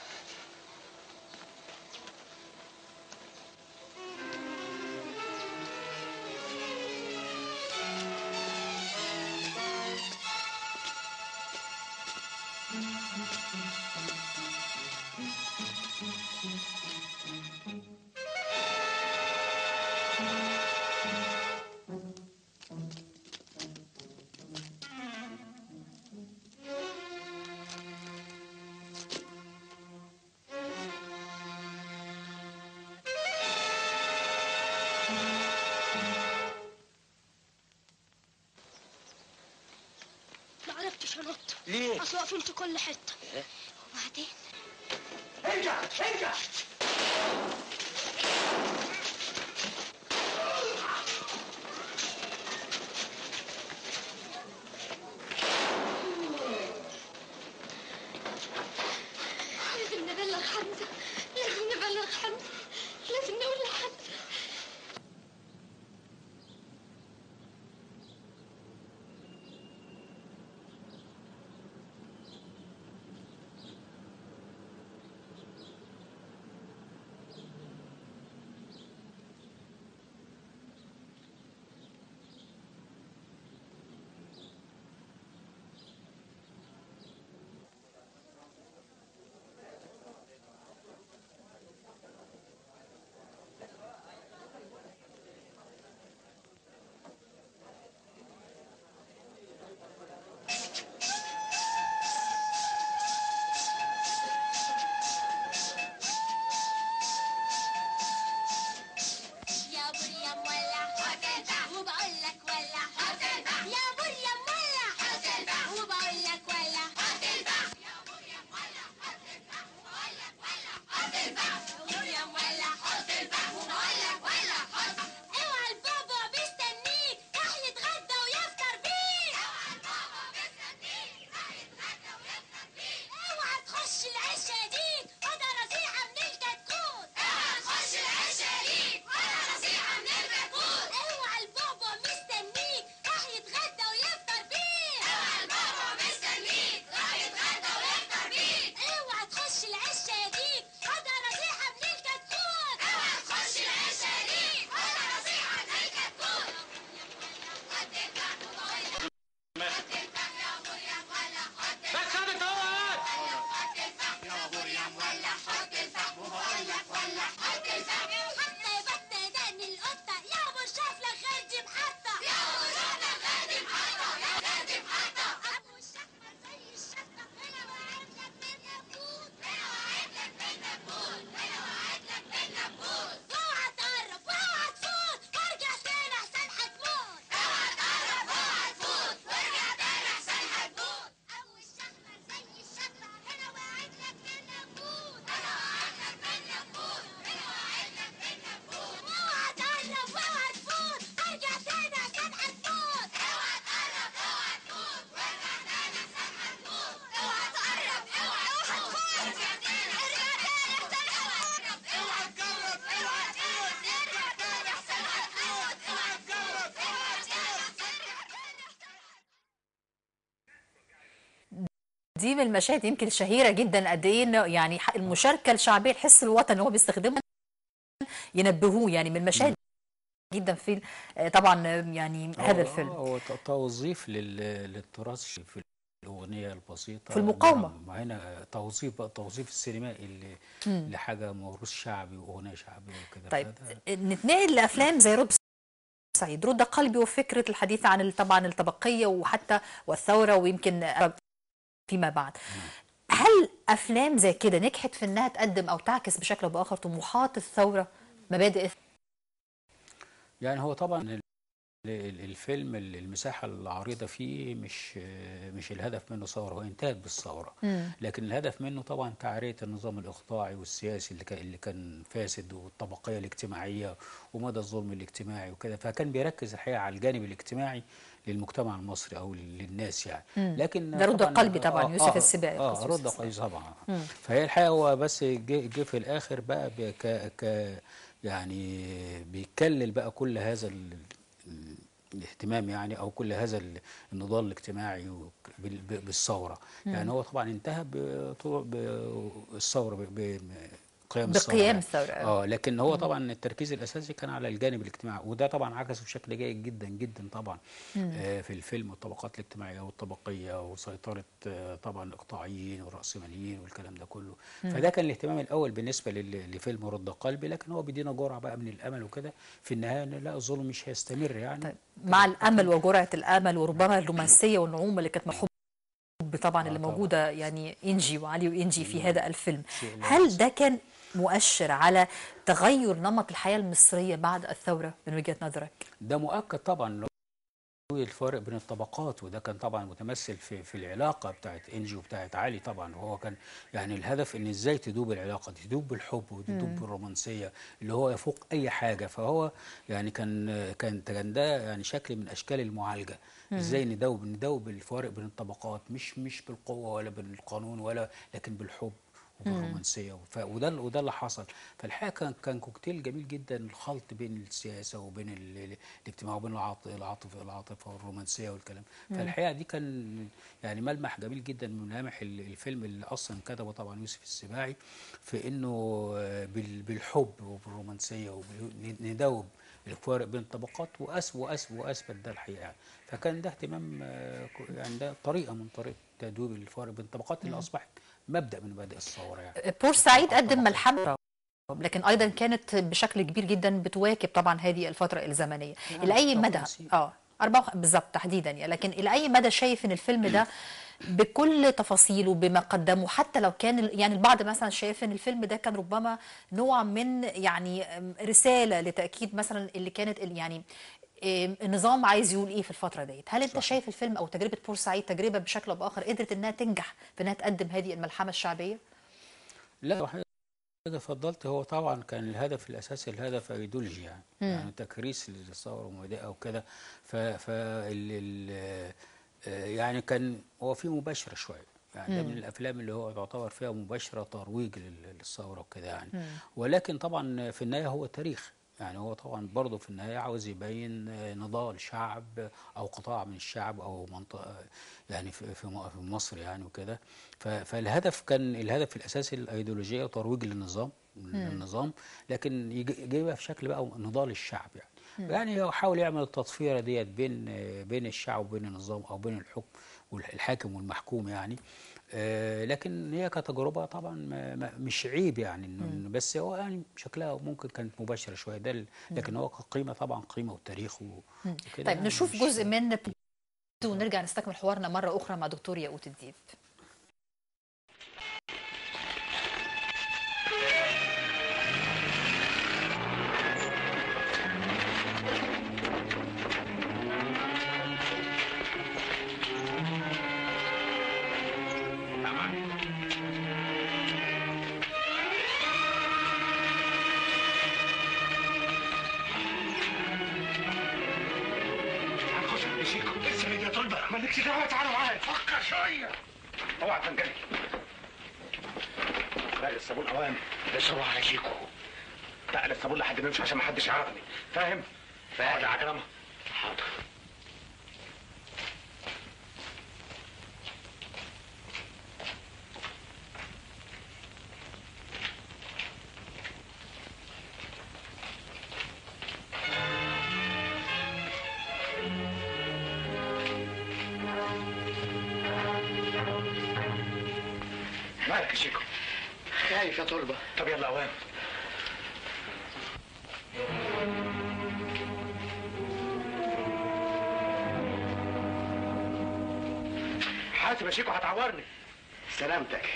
ما عرفتش انط ليه؟ اصل واقفين في كل حته وبعدين ارجع ارجع لازم نبلغ حمزه لازم نبلغ حمزة لازم نقول لحمزة يا مريم ولا هتنفع وبقول لك ولا هتنفع يا مريم ولا هتنفع وبقول لك ولا هتنفع يا مريم ولا هتنفع وبقول لك ولا هتنفع يا مريم ولا هتنفع وبقول لك ولا هتنفع اوعى البابا مستنيك راح يتغدى ويفطر بيك اوعى البابا مستنيك راح يتغدى ويفطر بيك اوعى تخش العشا ديك وده نصيحة من الكتكوت اوعى تخش العشا ديك وده نصيحة من الكتكوت اوعى البابا مستنيك راح يتغدى ويفطر بيك اوعى البابا مستنيك راح يتغدى ويفطر بيك اوعى تخش العشا ديك وده نصيحة من الكتكوت اوعى تخش العشا ديك وده نصيحة من الكتكوت هتنفع وبقول لك هتنفع يا مريم ولا هتنفع بس خدت اهوت هتنفع يا مريم ولا هتنفع وبقول لك ولا هتنفع حتى يبطل دقن القطة يا ابو شاف لك غير محطة يا ابو شاف لك غير محطة يا غير محطة ابو الشحمة زي الشطة هنا وعد لك من نبوت هنا وعد لك من نبوت هنا وعد لك من نبوت اوعى تقرب واوعى تفوت وارجع تاني احسن هتموت اوعى تقرب واوعى تفوت وارجع تاني احسن هتموت ابو الشحمة زي الشطة هنا وعد لك من نبوت هنا وعد لك من نبوت هنا وعد لك من نبوت اوعى تقرب واوعى تفوت ارجع تاني احسن هتموت اوعى تقرب اوعى تفوت وارجع تاني احسن هتموت اوعى تقرب اوعى تفوت ارجع تاني ارجع تاني احسن هتموت اوعى تجرب اوعى تفوت ارجع تاني احسن هتموت اوعى تجرب اوعى تفوت ارجع تاني دي من المشاهد يمكن شهيرة جدا قد ايه إنه يعني ح- المشاركة الشعبية الحس الوطني اللي هو بيستخدمه ينبهوه يعني من المشاهد جدا في آه، طبعا آه، يعني هذا هو- الفيلم هو ت- توظيف لل- للتراث في الأغنية البسيطة في المقاومة. نعم، هنا توظيف بقى توظيف السينمائي ل- مم. لحاجة موروث شعبي وأغنية شعبية وكده طيب فده- نتنقل لافلام زي رد سعيد رد قلبي وفكره الحديث عن ال- طبعا الطبقيه وحتى والثوره ويمكن فيما بعد هل افلام زي كده نجحت في انها تقدم او تعكس بشكل او باخر طموحات الثوره مبادئ يعني هو طبعا ال- ال- الفيلم ال- المساحة العريضة فيه مش مش الهدف منه ثورة هو انتهت بالثورة مم. لكن الهدف منه طبعا تعرية النظام الإقطاعي والسياسي اللي كان اللي كان فاسد والطبقية الاجتماعية ومدى الظلم الاجتماعي وكده فكان بيركز الحقيقة على الجانب الاجتماعي للمجتمع المصري أو للناس يعني مم. لكن ده رد طبعاً- قلبي طبعاً، آه، يوسف آه، السباعي، اه يوسف رد السباعي. قلبي طبعا مم. فهي الحقيقة هو بس جه جه في الآخر بقى ب- ك ك يعني بيكلل بقى كل هذا ال- ال- الاهتمام يعني او كل هذا ال- النضال الاجتماعي وك- بال- ب- بالثوره مم. يعني هو طبعا انتهى بطرق بالثوره ب- ب- بقيام الثوره بقيام يعني. الثورة، اه لكن هو مم. طبعا التركيز الاساسي كان على الجانب الاجتماعي وده طبعا عكسه بشكل جيد جدا جدا طبعا مم. آه في الفيلم والطبقات الاجتماعيه والطبقيه وسيطره آه طبعا الاقطاعيين والراسماليين والكلام ده كله مم. فده كان الاهتمام الاول بالنسبه لل- لفيلم رد قلبي لكن هو بيدينا جرعه بقى من الامل وكده في النهايه إن لا الظلم مش هيستمر يعني طيب. مع الامل وجرعه الامل وربما الرومانسيه والنعومه اللي كانت محب طبعا اللي طبعاً. موجوده يعني انجي وعلي وانجي في هذا الفيلم شيء لا هل ده كان مؤشر على تغير نمط الحياه المصريه بعد الثوره من وجهه نظرك ده مؤكد طبعا الفارق بين الطبقات وده كان طبعا متمثل في في العلاقه بتاعت انجي وبتاعت علي طبعا وهو كان يعني الهدف ان ازاي تدوب العلاقه دي تدوب بالحب وتدوب مم. بالرومانسيه اللي هو يفوق اي حاجه فهو يعني كان كان كان ده يعني شكل من اشكال المعالجه مم. ازاي ندوب ندوب الفوارق بين الطبقات مش مش بالقوه ولا بالقانون ولا لكن بالحب وبالرومانسيه ف- وده ال- وده اللي حصل فالحقيقه كان كان كوكتيل جميل جدا الخلط بين السياسه وبين ال- ال- الاجتماع وبين العاط- العاطفه العاطفه والرومانسيه والكلام مم. فالحقيقه دي كان يعني ملمح جميل جدا من ملامح ال- الفيلم اللي اصلا كتبه طبعا يوسف السباعي في انه آه، بال- بالحب وبالرومانسيه وندوب الفارق بين الطبقات وأس وأس واثبت ده الحقيقه يعني. فكان ده اهتمام آه، كو- يعني ده طريقه من طريقه تدويب الفارق بين الطبقات اللي مم. اصبحت مبدا من مبادئ الثوره يعني بورسعيد قدم ملحمة لكن ايضا كانت بشكل كبير جدا بتواكب طبعا هذه الفتره الزمنيه نعم، الى اي مدى 56. اه أربعة بالظبط تحديدا يعني لكن الى اي مدى شايف ان الفيلم ده بكل تفاصيله بما قدمه حتى لو كان ال- يعني البعض مثلا شايف ان الفيلم ده كان ربما نوع من يعني أم، رساله لتاكيد مثلا اللي كانت ال- يعني أم، النظام عايز يقول ايه في الفتره ديت هل انت شايف الفيلم او تجربه بورسعيد تجربه بشكل او باخر قدرت انها تنجح في انها تقدم هذه الملحمه الشعبيه لا حضرتك اتفضلت هو طبعا كان الهدف الاساسي الهدف ايديولوجي يعني مم. يعني تكريس للثوره ومبادئها وكده ف ف ال ال آه، يعني كان هو في مباشره شويه يعني ده مم. من الافلام اللي هو تعتبر فيها مباشره ترويج لل- للثوره وكده يعني مم. ولكن طبعا في النهايه هو تاريخ يعني هو طبعا برضه في النهايه عاوز يبين آه، نضال شعب او قطاع من الشعب او منطقه يعني في في م- في مصر يعني وكده ف- فالهدف كان الهدف الاساسي الايديولوجيه وترويج للنظام للنظام لكن يجي- يجيبها في شكل بقى نضال الشعب يعني مم. يعني هو حاول يعمل التطفيره ديت بين آه، بين الشعب وبين النظام او بين الحكم والحاكم والمحكوم يعني آه، لكن هي كتجربه طبعا ما ما مش عيب يعني إنه إنه بس هو يعني شكلها ممكن كانت مباشره شويه ده ال- لكن هو كقيمه طبعا قيمه وتاريخ و- مم. وكده طيب يعني نشوف مش- جزء من ونرجع نستكمل حوارنا مرة أخرى مع دكتور ياقوت الديب هنخش في شيكو لسه يا طلبة مالكش دعوة تعالى معايا فكر شوية اوعى تنجلي لا الصابون اوام اشربوا على شيكو تقل الصابون لحد ما يمشي عشان ما حدش يعرفني فاهم؟ فاهم يا عكرمة حاضر مالك يا شيكو؟ خايف يا طلبة طب يلا اوام حاسب يا شيكو هتعورني سلامتك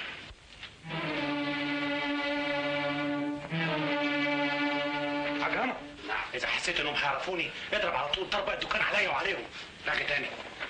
عجرمة إذا حسيت إنهم هيعرفوني اضرب على طول ضرب الدكان عليا وعليهم لغي تاني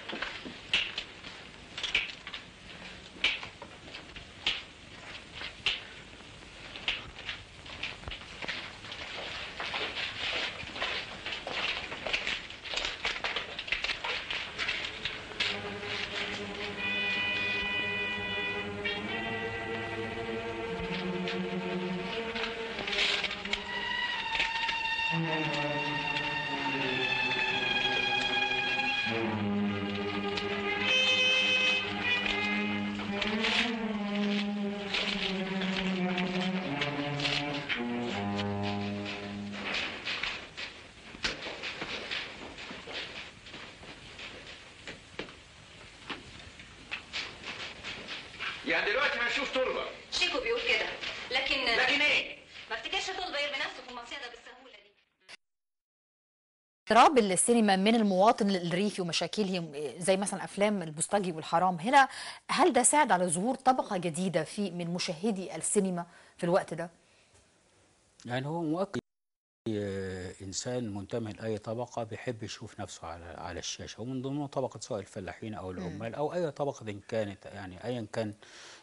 يعني دلوقتي هنشوف طلبة شيكو بيقول كده لكن لكن ايه؟ ما افتكرش طلبة يرمي نفسه في المصيدة بالسهولة دي اقتراب السينما من المواطن الريفي ومشاكلهم زي مثلا افلام البوسطجي والحرام هنا هل ده ساعد على ظهور طبقه جديده في من مشاهدي السينما في الوقت ده؟ يعني هو مؤكد آه، انسان منتمي لاي طبقه بيحب يشوف نفسه على على الشاشه ومن ضمنهم طبقه سواء الفلاحين او العمال او اي طبقه إن كانت يعني ايا كان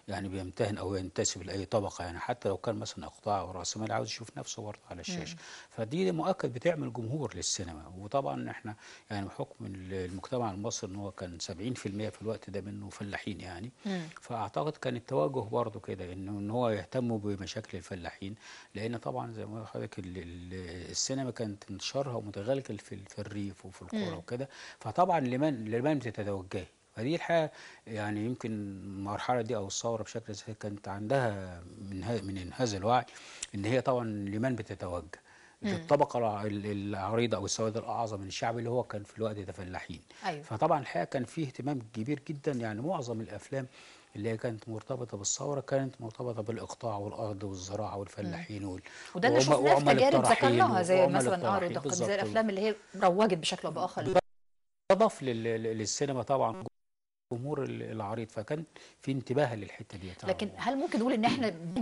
يعني بيمتهن او ينتسب لاي طبقه يعني حتى لو كان مثلا اقطاع او راس مال عاوز يشوف نفسه برضه على الشاشه فدي مؤكد بتعمل جمهور للسينما وطبعا احنا يعني بحكم ال- المجتمع المصري ان هو كان 70% في الوقت ده منه فلاحين يعني فاعتقد كان التوجه برضه كده انه ان هو يهتم بمشاكل الفلاحين لان طبعا زي ما قلت لحضرتك ال- ال- السينما كانت انتشارها متغلغل في ال- في الريف وفي القرى وكده فطبعا لمن لمن بتتوجهي فدي الحقيقه يعني يمكن المرحله دي او الثوره بشكل اساسي كانت عندها من ه- من هذا الوعي ان هي طبعا لمن بتتوجه للطبقه الع- ال- العريضه او السواد الاعظم من الشعب اللي هو كان في الوقت ده فلاحين أيوة. فطبعا الحقيقه كان فيه اهتمام كبير جدا يعني معظم الافلام اللي هي كانت مرتبطه بالثوره كانت مرتبطه بالاقطاع والارض والزراعه والفلاحين وال... وده اللي وعم- شفناه في وعمل تجارب الطراحين ذكرناها زي وعمل مثلا اه الطراحين. رضا قد بالظبط. زي الافلام اللي هي روجت بشكل او باخر اضاف لل- لل- للسينما طبعا الجمهور ال- العريض فكان في انتباه للحته دي لكن هل ممكن نقول ان احنا جانب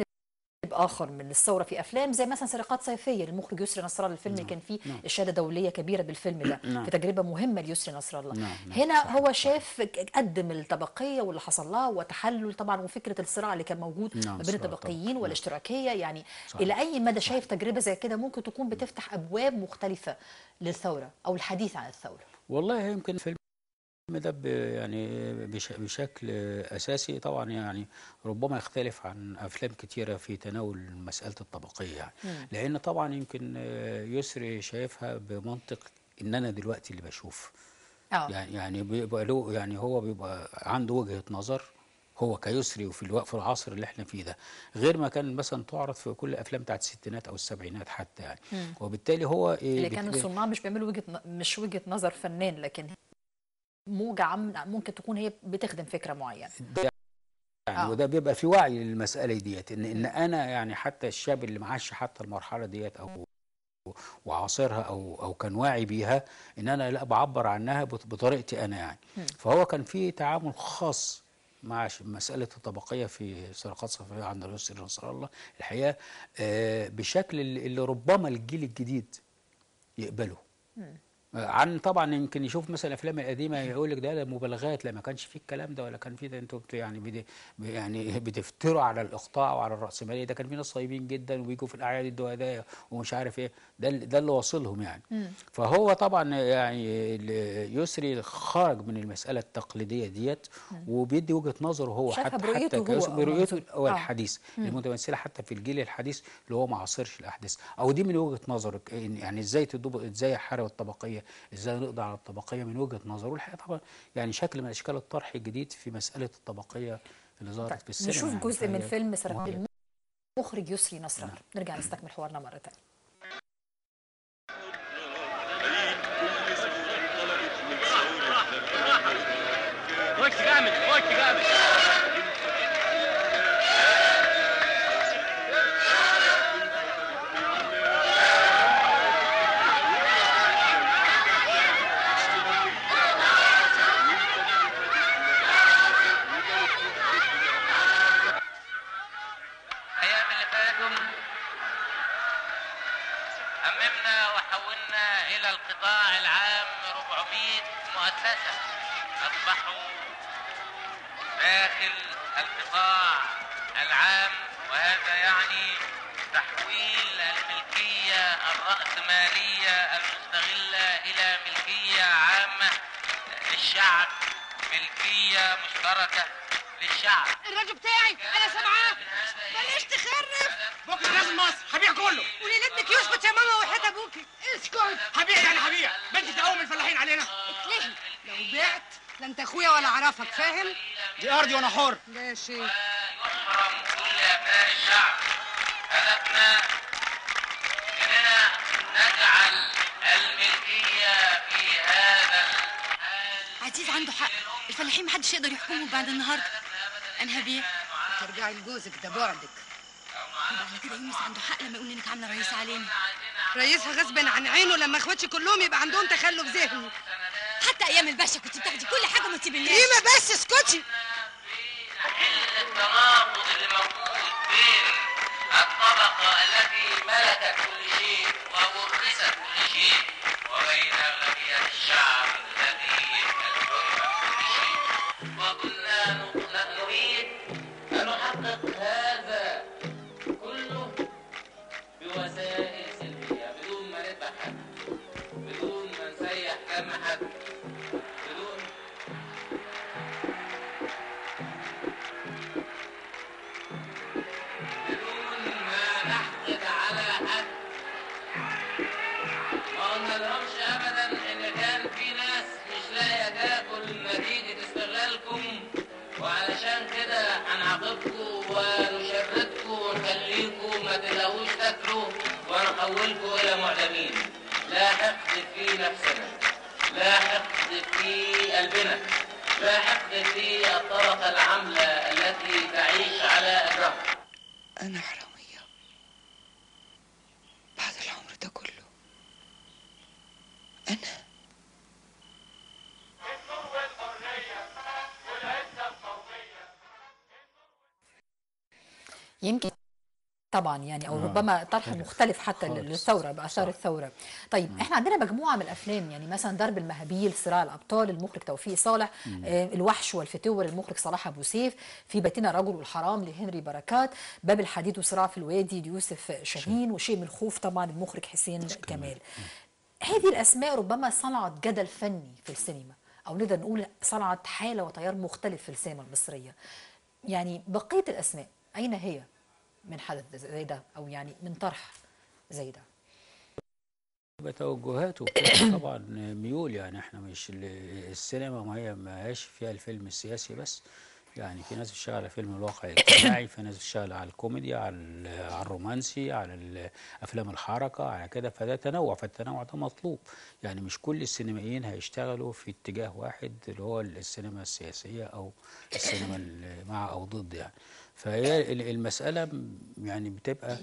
اخر من الثوره في افلام زي مثلا سرقات صيفيه للمخرج يسري نصر الله الفيلم اللي كان فيه نعم. اشاده دوليه كبيره بالفيلم ده نعم. في تجربه مهمه ليسري نصر الله نعم، نعم، هنا صحيح، هو شاف ك- قدم الطبقيه واللي حصل لها وتحلل طبعا وفكره الصراع اللي كان موجود نعم، ما بين الصراع الطبقيين طبعاً. والاشتراكيه يعني صحيح. الى اي مدى شايف تجربه زي كده ممكن تكون بتفتح ابواب مختلفه للثوره او الحديث عن الثوره والله يمكن الفيلم ده ب- يعني بش بشكل اساسي طبعا يعني ربما يختلف عن افلام كتيره في تناول مساله الطبقيه يعني مم. لان طبعا يمكن آه، يسري شايفها بمنطق ان انا دلوقتي اللي بشوف اه يعني يعني بيبقى له يعني هو بيبقى عنده وجهه نظر هو كيسري وفي الوقت في العصر اللي احنا فيه ده غير ما كان مثلا تعرض في كل الافلام بتاعت الستينات او السبعينات حتى يعني مم. وبالتالي هو إيه اللي بت- كانوا الصناع مش بيعملوا وجهه ن- مش وجهه نظر فنان لكن موجة عم ممكن تكون هي بتخدم فكره معينه ده يعني آه. وده بيبقى في وعي للمساله ديت ان ان انا يعني حتى الشاب اللي معاش حتى المرحله ديت او وعاصرها او او كان واعي بيها ان انا لا بعبر عنها بط- بطريقتي انا يعني مم. فهو كان في تعامل خاص مع ش- مساله الطبقيه في سرقات صفيه عند اليسر نصر الله الحقيقه آه، بشكل اللي اللي ربما الجيل الجديد يقبله عن طبعا يمكن يشوف مثلا الافلام القديمه يقول لك ده ده مبالغات لا ما كانش فيه الكلام ده ولا كان فيه ده انتوا بت- يعني بت- يعني بتفتروا على الاقطاع وعلى الراسماليه ده كان في ناس طيبين جدا وبيجوا في الاعياد الدهداء ومش عارف ايه ده ال- ده اللي واصلهم يعني مم. فهو طبعا يعني ال- يسري خرج من المساله التقليديه ديت وبيدي وجهه نظره هو شايفها حتى برؤيته حتى هو كيسري- أو برؤيته منظور. هو آه. الحديث مم. المتمثله حتى في الجيل الحديث اللي هو ما عاصرش الاحداث او دي من وجهه نظرك إن- يعني ازاي تضبط ازاي احارب الطبقيه ازاي نقضي على الطبقيه من وجهه نظره والحقيقه طبعا يعني شكل من اشكال الطرح الجديد في مساله الطبقيه اللي ظهرت في السينما نشوف يعني جزء من فهي فيلم سرقات مهمة. المخرج يسري نصر الله نرجع نستكمل حوارنا مره ثانيه خش جامد خش جامد الايام اللي فاتوا أممنا وحولنا إلى القطاع العام 400 مؤسسة أصبحوا داخل القطاع العام وهذا يعني تحويل الملكية الرأسمالية المستغلة إلى ملكية عامة للشعب ملكية مشتركة للشعب الراجل بتاعي انا سامعاه بلاش تخرف بكره لازم مصر هبيع كله وليلتك يثبت يا ماما وحياة ابوكي اسكت هبيع يعني هبيع بنت تقوم الفلاحين علينا اتلهي لو بعت لا انت اخويا ولا اعرفك فاهم دي ارضي وانا حر ده يا شيخ يحرم كل أبناء الشعب هدفنا إننا نجعل الملكية في هذا عزيز عنده حق الفلاحين محدش يقدر يحكمهم بعد النهارده انا هبيع ترجعي لجوزك ده بعدك يبقى على كده يونس عنده حق لما يقول انك عامله رئيس علينا رئيسها غصب عن عينه لما اخواتي كلهم يبقى عندهم تخلف ذهني حتى ايام الباشا كنت بتاخدي كل حاجه ما تسيبلناش ريما بس اسكتي التناقض اللي موجود بين الطبقة التي ملكت كل شيء وورثت كل شيء وبين أغلبية الشعب الذي حرم كل شيء وكنا نريد أن فيكم ما تلاقوش تاكلوا ونحولكم الى معدمين لا حقد في نفسنا لا حقد في قلبنا لا حقد في الطبقة العاملة التي تعيش على أجرها أنا حرامية بعد العمر ده كله أنا يمكن طبعا يعني او آه، ربما طرح مختلف مختلف حتى خالص. للثوره باثار الثوره طيب احنا عندنا مجموعه من الافلام يعني مثلا درب المهابيل صراع الابطال المخرج توفيق صالح مم. آه الوحش والفتور المخرج صلاح ابو سيف في بيتنا رجل والحرام لهنري بركات باب الحديد وصراع في الوادي ليوسف شاهين وشيء من الخوف طبعا المخرج حسين كمال هذه الاسماء ربما صنعت جدل فني في السينما او نقدر نقول صنعت حاله وتيار مختلف في السينما المصريه يعني بقيه الاسماء اين هي من حدث زي ده او يعني من طرح زي ده بتوجهات وبتبقى طبعا ميول يعني احنا مش ال- السينما ما هي ما هياش فيها الفيلم السياسي بس يعني في ناس بتشتغل على فيلم الواقع الاجتماعي في ناس بتشتغل على الكوميديا على ال- على الرومانسي على ال- افلام الحركه على كده فده تنوع فالتنوع ده مطلوب يعني مش كل السينمائيين هيشتغلوا في اتجاه واحد اللي هو السينما السياسيه او السينما ال- مع او ضد يعني فهي ال- المساله م- يعني بتبقى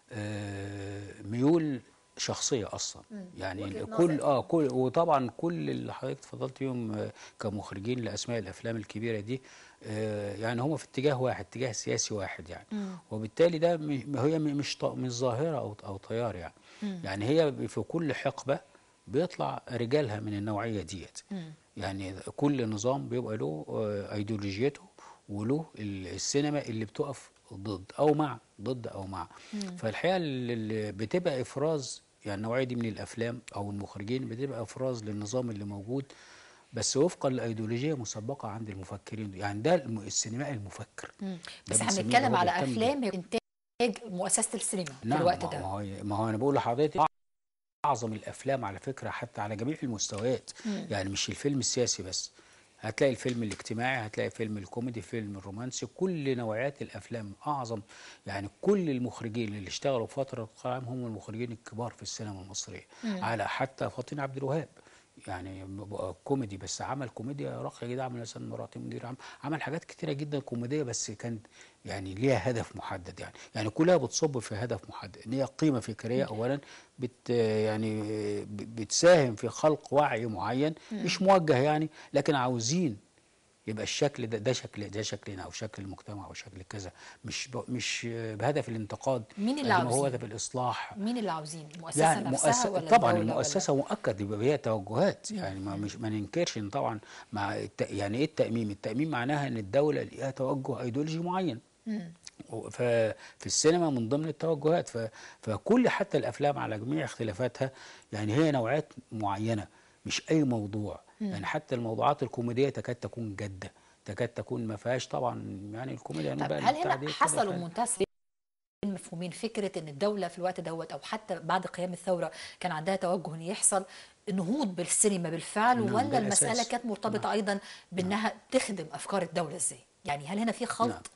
آه، ميول شخصيه اصلا مم. يعني وجهة كل نظر. اه كل وطبعا كل اللي حضرتك اتفضلت بيهم آه، كمخرجين لاسماء الافلام الكبيره دي آه، يعني هم في اتجاه واحد اتجاه سياسي واحد يعني مم. وبالتالي ده م- هي م- مش ط- مش ظاهره او او تيار يعني مم. يعني هي في كل حقبه بيطلع رجالها من النوعيه ديت يعني كل نظام بيبقى له آه، ايديولوجيته وله ال- السينما اللي بتقف ضد او مع ضد او مع مم. فالحقيقه اللي بتبقى افراز يعني النوعيه دي من الافلام او المخرجين بتبقى افراز للنظام اللي موجود بس وفقا لايديولوجيه مسبقه عند المفكرين يعني ده الم- السينمائي المفكر مم. ده بس احنا بنسميه بنتكلم اللي هو على بيهتم افلام انتاج مؤسسه السينما في نعم الوقت ما ده هو ما هو انا بقول لحضرتك اعظم الافلام على فكره حتى على جميع المستويات مم. يعني مش الفيلم السياسي بس هتلاقي الفيلم الاجتماعي هتلاقي فيلم الكوميدي فيلم الرومانسي كل نوعيات الافلام اعظم يعني كل المخرجين اللي اشتغلوا فتره القائم هم المخرجين الكبار في السينما المصريه مم. على حتى فاطين عبد الوهاب يعني بقى كوميدي بس عمل كوميديا راقيه جدا عمل مثلا مراتي مدير عام عمل حاجات كتيره جدا كوميديه بس كان يعني ليها هدف محدد يعني يعني كلها بتصب في هدف محدد ان هي قيمه فكريه اولا بت يعني ب- بتساهم في خلق وعي معين مم. مش موجه يعني لكن عاوزين يبقى الشكل ده ده شكل ده شكلنا او شكل المجتمع او شكل كذا مش ب مش بهدف الانتقاد مين اللي قد ما هو عاوزين؟ هدف الاصلاح مين اللي عاوزين المؤسسه يعني نفسها مؤسسة ولا طبعا الدولة المؤسسه مؤكد يبقى هي توجهات يعني ما مش ما ننكرش ان طبعا مع الت... يعني ايه التاميم التاميم معناها ان الدوله ليها توجه ايديولوجي معين ولا و- ففي السينما من ضمن التوجهات ف... فكل حتى الافلام على جميع اختلافاتها يعني هي نوعات معينه مش اي موضوع مم. يعني حتى الموضوعات الكوميديه تكاد تكون جاده تكاد تكون ما فيهاش طبعا يعني الكوميديا طب بقى هل البتاع هنا دي حصلوا كده منتصف مفهومين فكره ان الدوله في الوقت دوت او حتى بعد قيام الثوره كان عندها توجه ان يحصل نهوض بالسينما بالفعل نعم، ولا ده المساله الأساس. كانت مرتبطه ايضا بانها تخدم افكار الدوله ازاي؟ يعني هل هنا في خلط؟ نعم.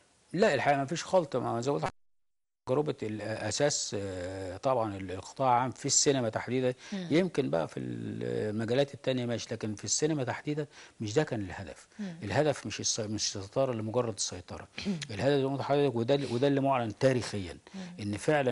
لا الحقيقه ما فيش خلط ما زي ما قلت تجربه الاساس آه، طبعا القطاع العام في السينما تحديدا مم. يمكن بقى في المجالات التانية ماشي لكن في السينما تحديدا مش ده كان الهدف مم. الهدف مش الس- مش السيطره لمجرد السيطره الهدف زي ما قلت لحضرتك وده اللي- وده اللي معلن تاريخيا ان فعلا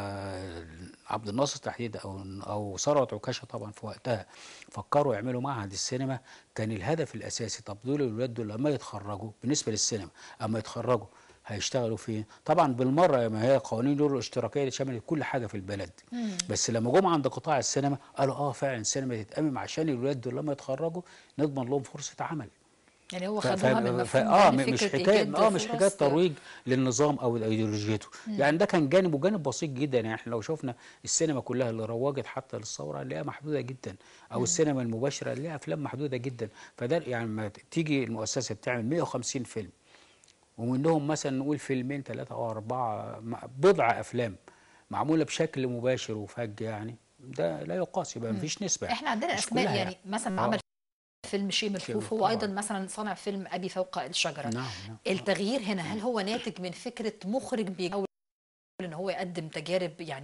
لما عبد الناصر تحديدا او او ثروت عكاشه طبعا في وقتها فكروا يعملوا معهد السينما كان الهدف الاساسي طب دول الولاد دول لما يتخرجوا بالنسبه للسينما اما يتخرجوا هيشتغلوا فين طبعا بالمره ما هي قوانين دول الاشتراكيه اللي شملت كل حاجه في البلد مم. بس لما جم عند قطاع السينما قالوا اه فعلا السينما تتأمم عشان الولاد دول لما يتخرجوا نضمن لهم فرصه عمل يعني هو ف- خدوها ف- من ف- مفهوم اه تاني مش فكرة حكايه إيجاد اه مش فرص حكايه ترويج للنظام او لايديولوجيته مم. يعني ده كان جانب وجانب بسيط جدا يعني احنا لو شفنا السينما كلها اللي روجت حتى للثوره هنلاقيها محدوده جدا او مم. السينما المباشره هنلاقيها افلام محدوده جدا فده يعني لما تيجي المؤسسه بتعمل 150 فيلم ومنهم مثلا نقول فيلمين ثلاثه او اربعه م- بضع افلام معموله بشكل مباشر وفج يعني ده لا يقاس يبقى مم. مفيش نسبه احنا عندنا مش اسماء كلها يعني مثلا آه. عمل فيلم شيء شيء ملفوف هو طبعاً. ايضا مثلا صنع فيلم ابي فوق الشجره نعم نعم التغيير هنا هل هو ناتج من فكره مخرج بيجاوب ان هو يقدم تجارب يعني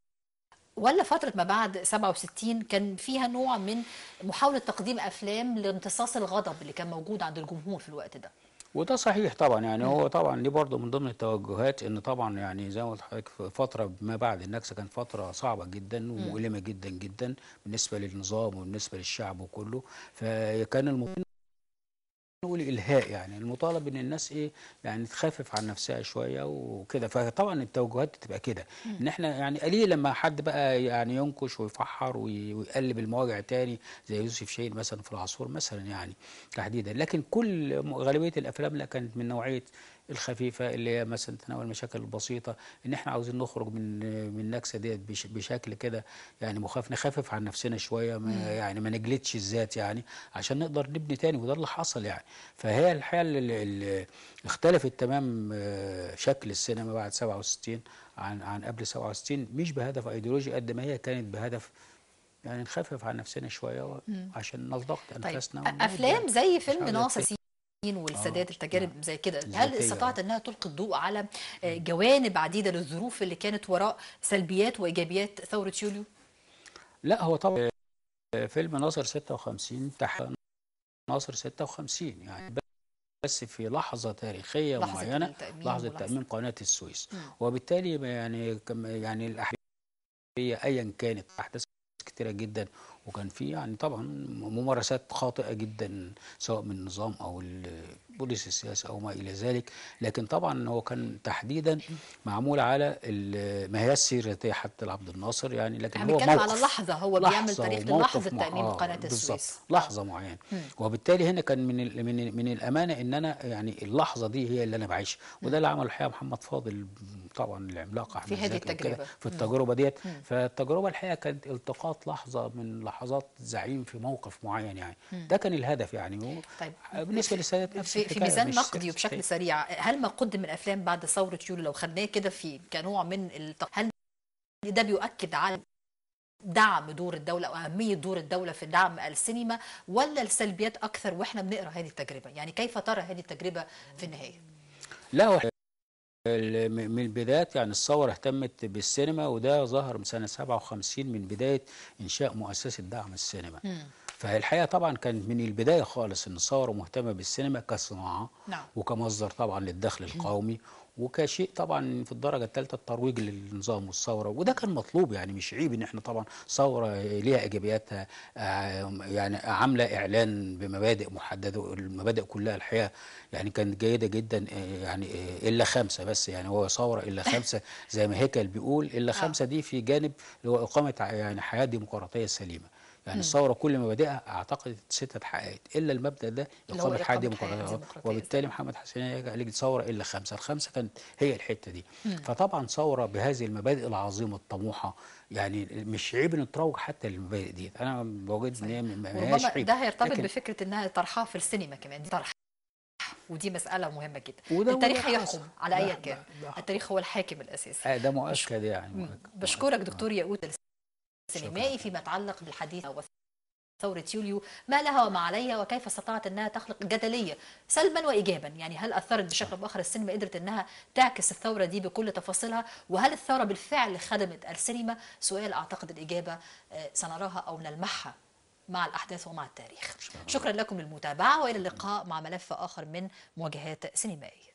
ولا فترة ما بعد 67 كان فيها نوع من محاولة تقديم أفلام لامتصاص الغضب اللي كان موجود عند الجمهور في الوقت ده وده صحيح طبعا يعني هو طبعا دي برضه من ضمن التوجهات ان طبعا يعني زي ما قلت لحضرتك في فتره ما بعد النكسه كانت فتره صعبه جدا ومؤلمه جدا جدا بالنسبه للنظام وبالنسبه للشعب وكله فكان المطالب نقول الهاء يعني المطالب ان الناس ايه يعني تخفف عن نفسها شويه وكده فطبعا التوجهات بتبقى كده ان احنا يعني قليل لما حد بقى يعني ينكش ويفحر وي- ويقلب المواجع تاني زي يوسف شاهين مثلا في العصفور مثلا يعني تحديدا لكن كل غالبيه الافلام لا كانت من نوعيه الخفيفه اللي هي مثلا تناول المشاكل البسيطه ان احنا عاوزين نخرج من من النكسه ديت بش- بشكل كده يعني مخاف نخفف عن نفسنا شويه مم. ما يعني ما نجلدش الذات يعني عشان نقدر نبني تاني وده اللي حصل يعني فهي الحقيقه اللي اللي اختلفت تمام آه، شكل السينما بعد 67 عن عن قبل 67 مش بهدف ايديولوجي قد ما هي كانت بهدف يعني نخفف عن نفسنا شويه و- مم. عشان نضغط طيب انفسنا أ- ونقعد أفلام يعني. زي مش فيلم عاوز ناصر أتكلم. سين والسادات آه، التجارب زي كده هل الذاتية، استطاعت آه. انها تلقي الضوء على آه، جوانب عديده للظروف اللي كانت وراء سلبيات وايجابيات ثوره يوليو لا هو طبعا فيلم ناصر 56 تحت ناصر 56 يعني بس في لحظة تاريخية لحظة معينة التأميم لحظة ولحظة- تأميم قناة السويس مم. وبالتالي يعني كم يعني الأحداث أيا كانت أحداث كتيرة جدا وكان في يعني طبعا ممارسات خاطئة جدا سواء من النظام أو البوليس السياسي أو ما إلى ذلك لكن طبعا هو كان تحديدا معمول على ال- ما هي السيرتية حتى لعبد الناصر يعني لكن احنا هو بنتكلم على موقف لحظه هو بيعمل لحظة تاريخ وموقف للحظه مع- تاميم آه، قناه بالظبط السويس لحظة معينة مم. وبالتالي هنا كان من ال- من ال- من الامانه ان انا يعني اللحظه دي هي اللي انا بعيشها وده اللي عمله الحقيقه محمد فاضل طبعا العملاق احمد في هذه زكي وكده التجربة. في مم. التجربه ديت مم. فالتجربه الحقيقه كانت التقاط لحظه من لحظات زعيم في موقف معين يعني مم. ده كان الهدف يعني و- طيب بالنسبه للسادات نفس في, في الحكاية، ميزان مش نقدي وبشكل سياسي. سريع هل ما قدم من افلام بعد ثوره يوليو لو خدناه كده في كنوع من الت... هل ده بيؤكد على دعم دور الدولة أو أهمية دور الدولة في دعم السينما ولا السلبيات أكثر وإحنا بنقرأ هذه التجربة يعني كيف ترى هذه التجربة في النهاية لا هو ال- م- من البدايات يعني الثورة اهتمت بالسينما وده ظهر من سنة 57 من بداية إنشاء مؤسسة دعم السينما فالحقيقة طبعا كان من البداية خالص إن الثورة مهتمة بالسينما كصناعة نعم وكمصدر طبعا للدخل القومي وكشيء طبعا في الدرجه الثالثه الترويج للنظام والثوره وده كان مطلوب يعني مش عيب ان احنا طبعا ثوره ليها ايجابياتها آه، يعني عامله اعلان بمبادئ محدده المبادئ كلها الحقيقه يعني كانت جيده جدا آه، يعني آه، الا خمسه بس يعني هو ثوره الا خمسه زي ما هيكل بيقول الا خمسه دي في جانب اللي هو اقامه ع- يعني حياه ديمقراطيه سليمه يعني مم. الثوره كل مبادئها اعتقد ست اتحققت الا المبدا ده اللي هو اقامه حياه إقامة حياة ديمقراطيه ديمقراطية وبالتالي محمد حسين قال لك ثوره الا خمسه الخمسه كانت هي الحته دي مم. فطبعا ثوره بهذه المبادئ العظيمه الطموحه يعني مش عيب ان تروج حتى للمبادئ دي انا بوجد ان هي ما ما هياش وربما عيب ده هيرتبط لكن- بفكرة إنها طرحها في السينما كمان دي طرح ودي مسألة مهمة جدا وده- التاريخ وده هيحكم حصل. على ده- أيا كان التاريخ هو الحاكم الأساسي آه ده مؤكد يعني مم. مؤكد. بشكرك دكتور ياقوت السينمائي فيما يتعلق بالحديث عن ثورة يوليو ما لها وما عليها وكيف استطاعت أنها تخلق جدلية سلبا وإيجابا يعني هل أثرت بشكل أو بآخر السينما قدرت أنها تعكس الثورة دي بكل تفاصيلها وهل الثورة بالفعل خدمت السينما سؤال أعتقد الإجابة آه، سنراها أو نلمحها مع الأحداث ومع التاريخ شكرا لكم للمتابعة وإلى اللقاء مع ملف آخر من مواجهات سينمائية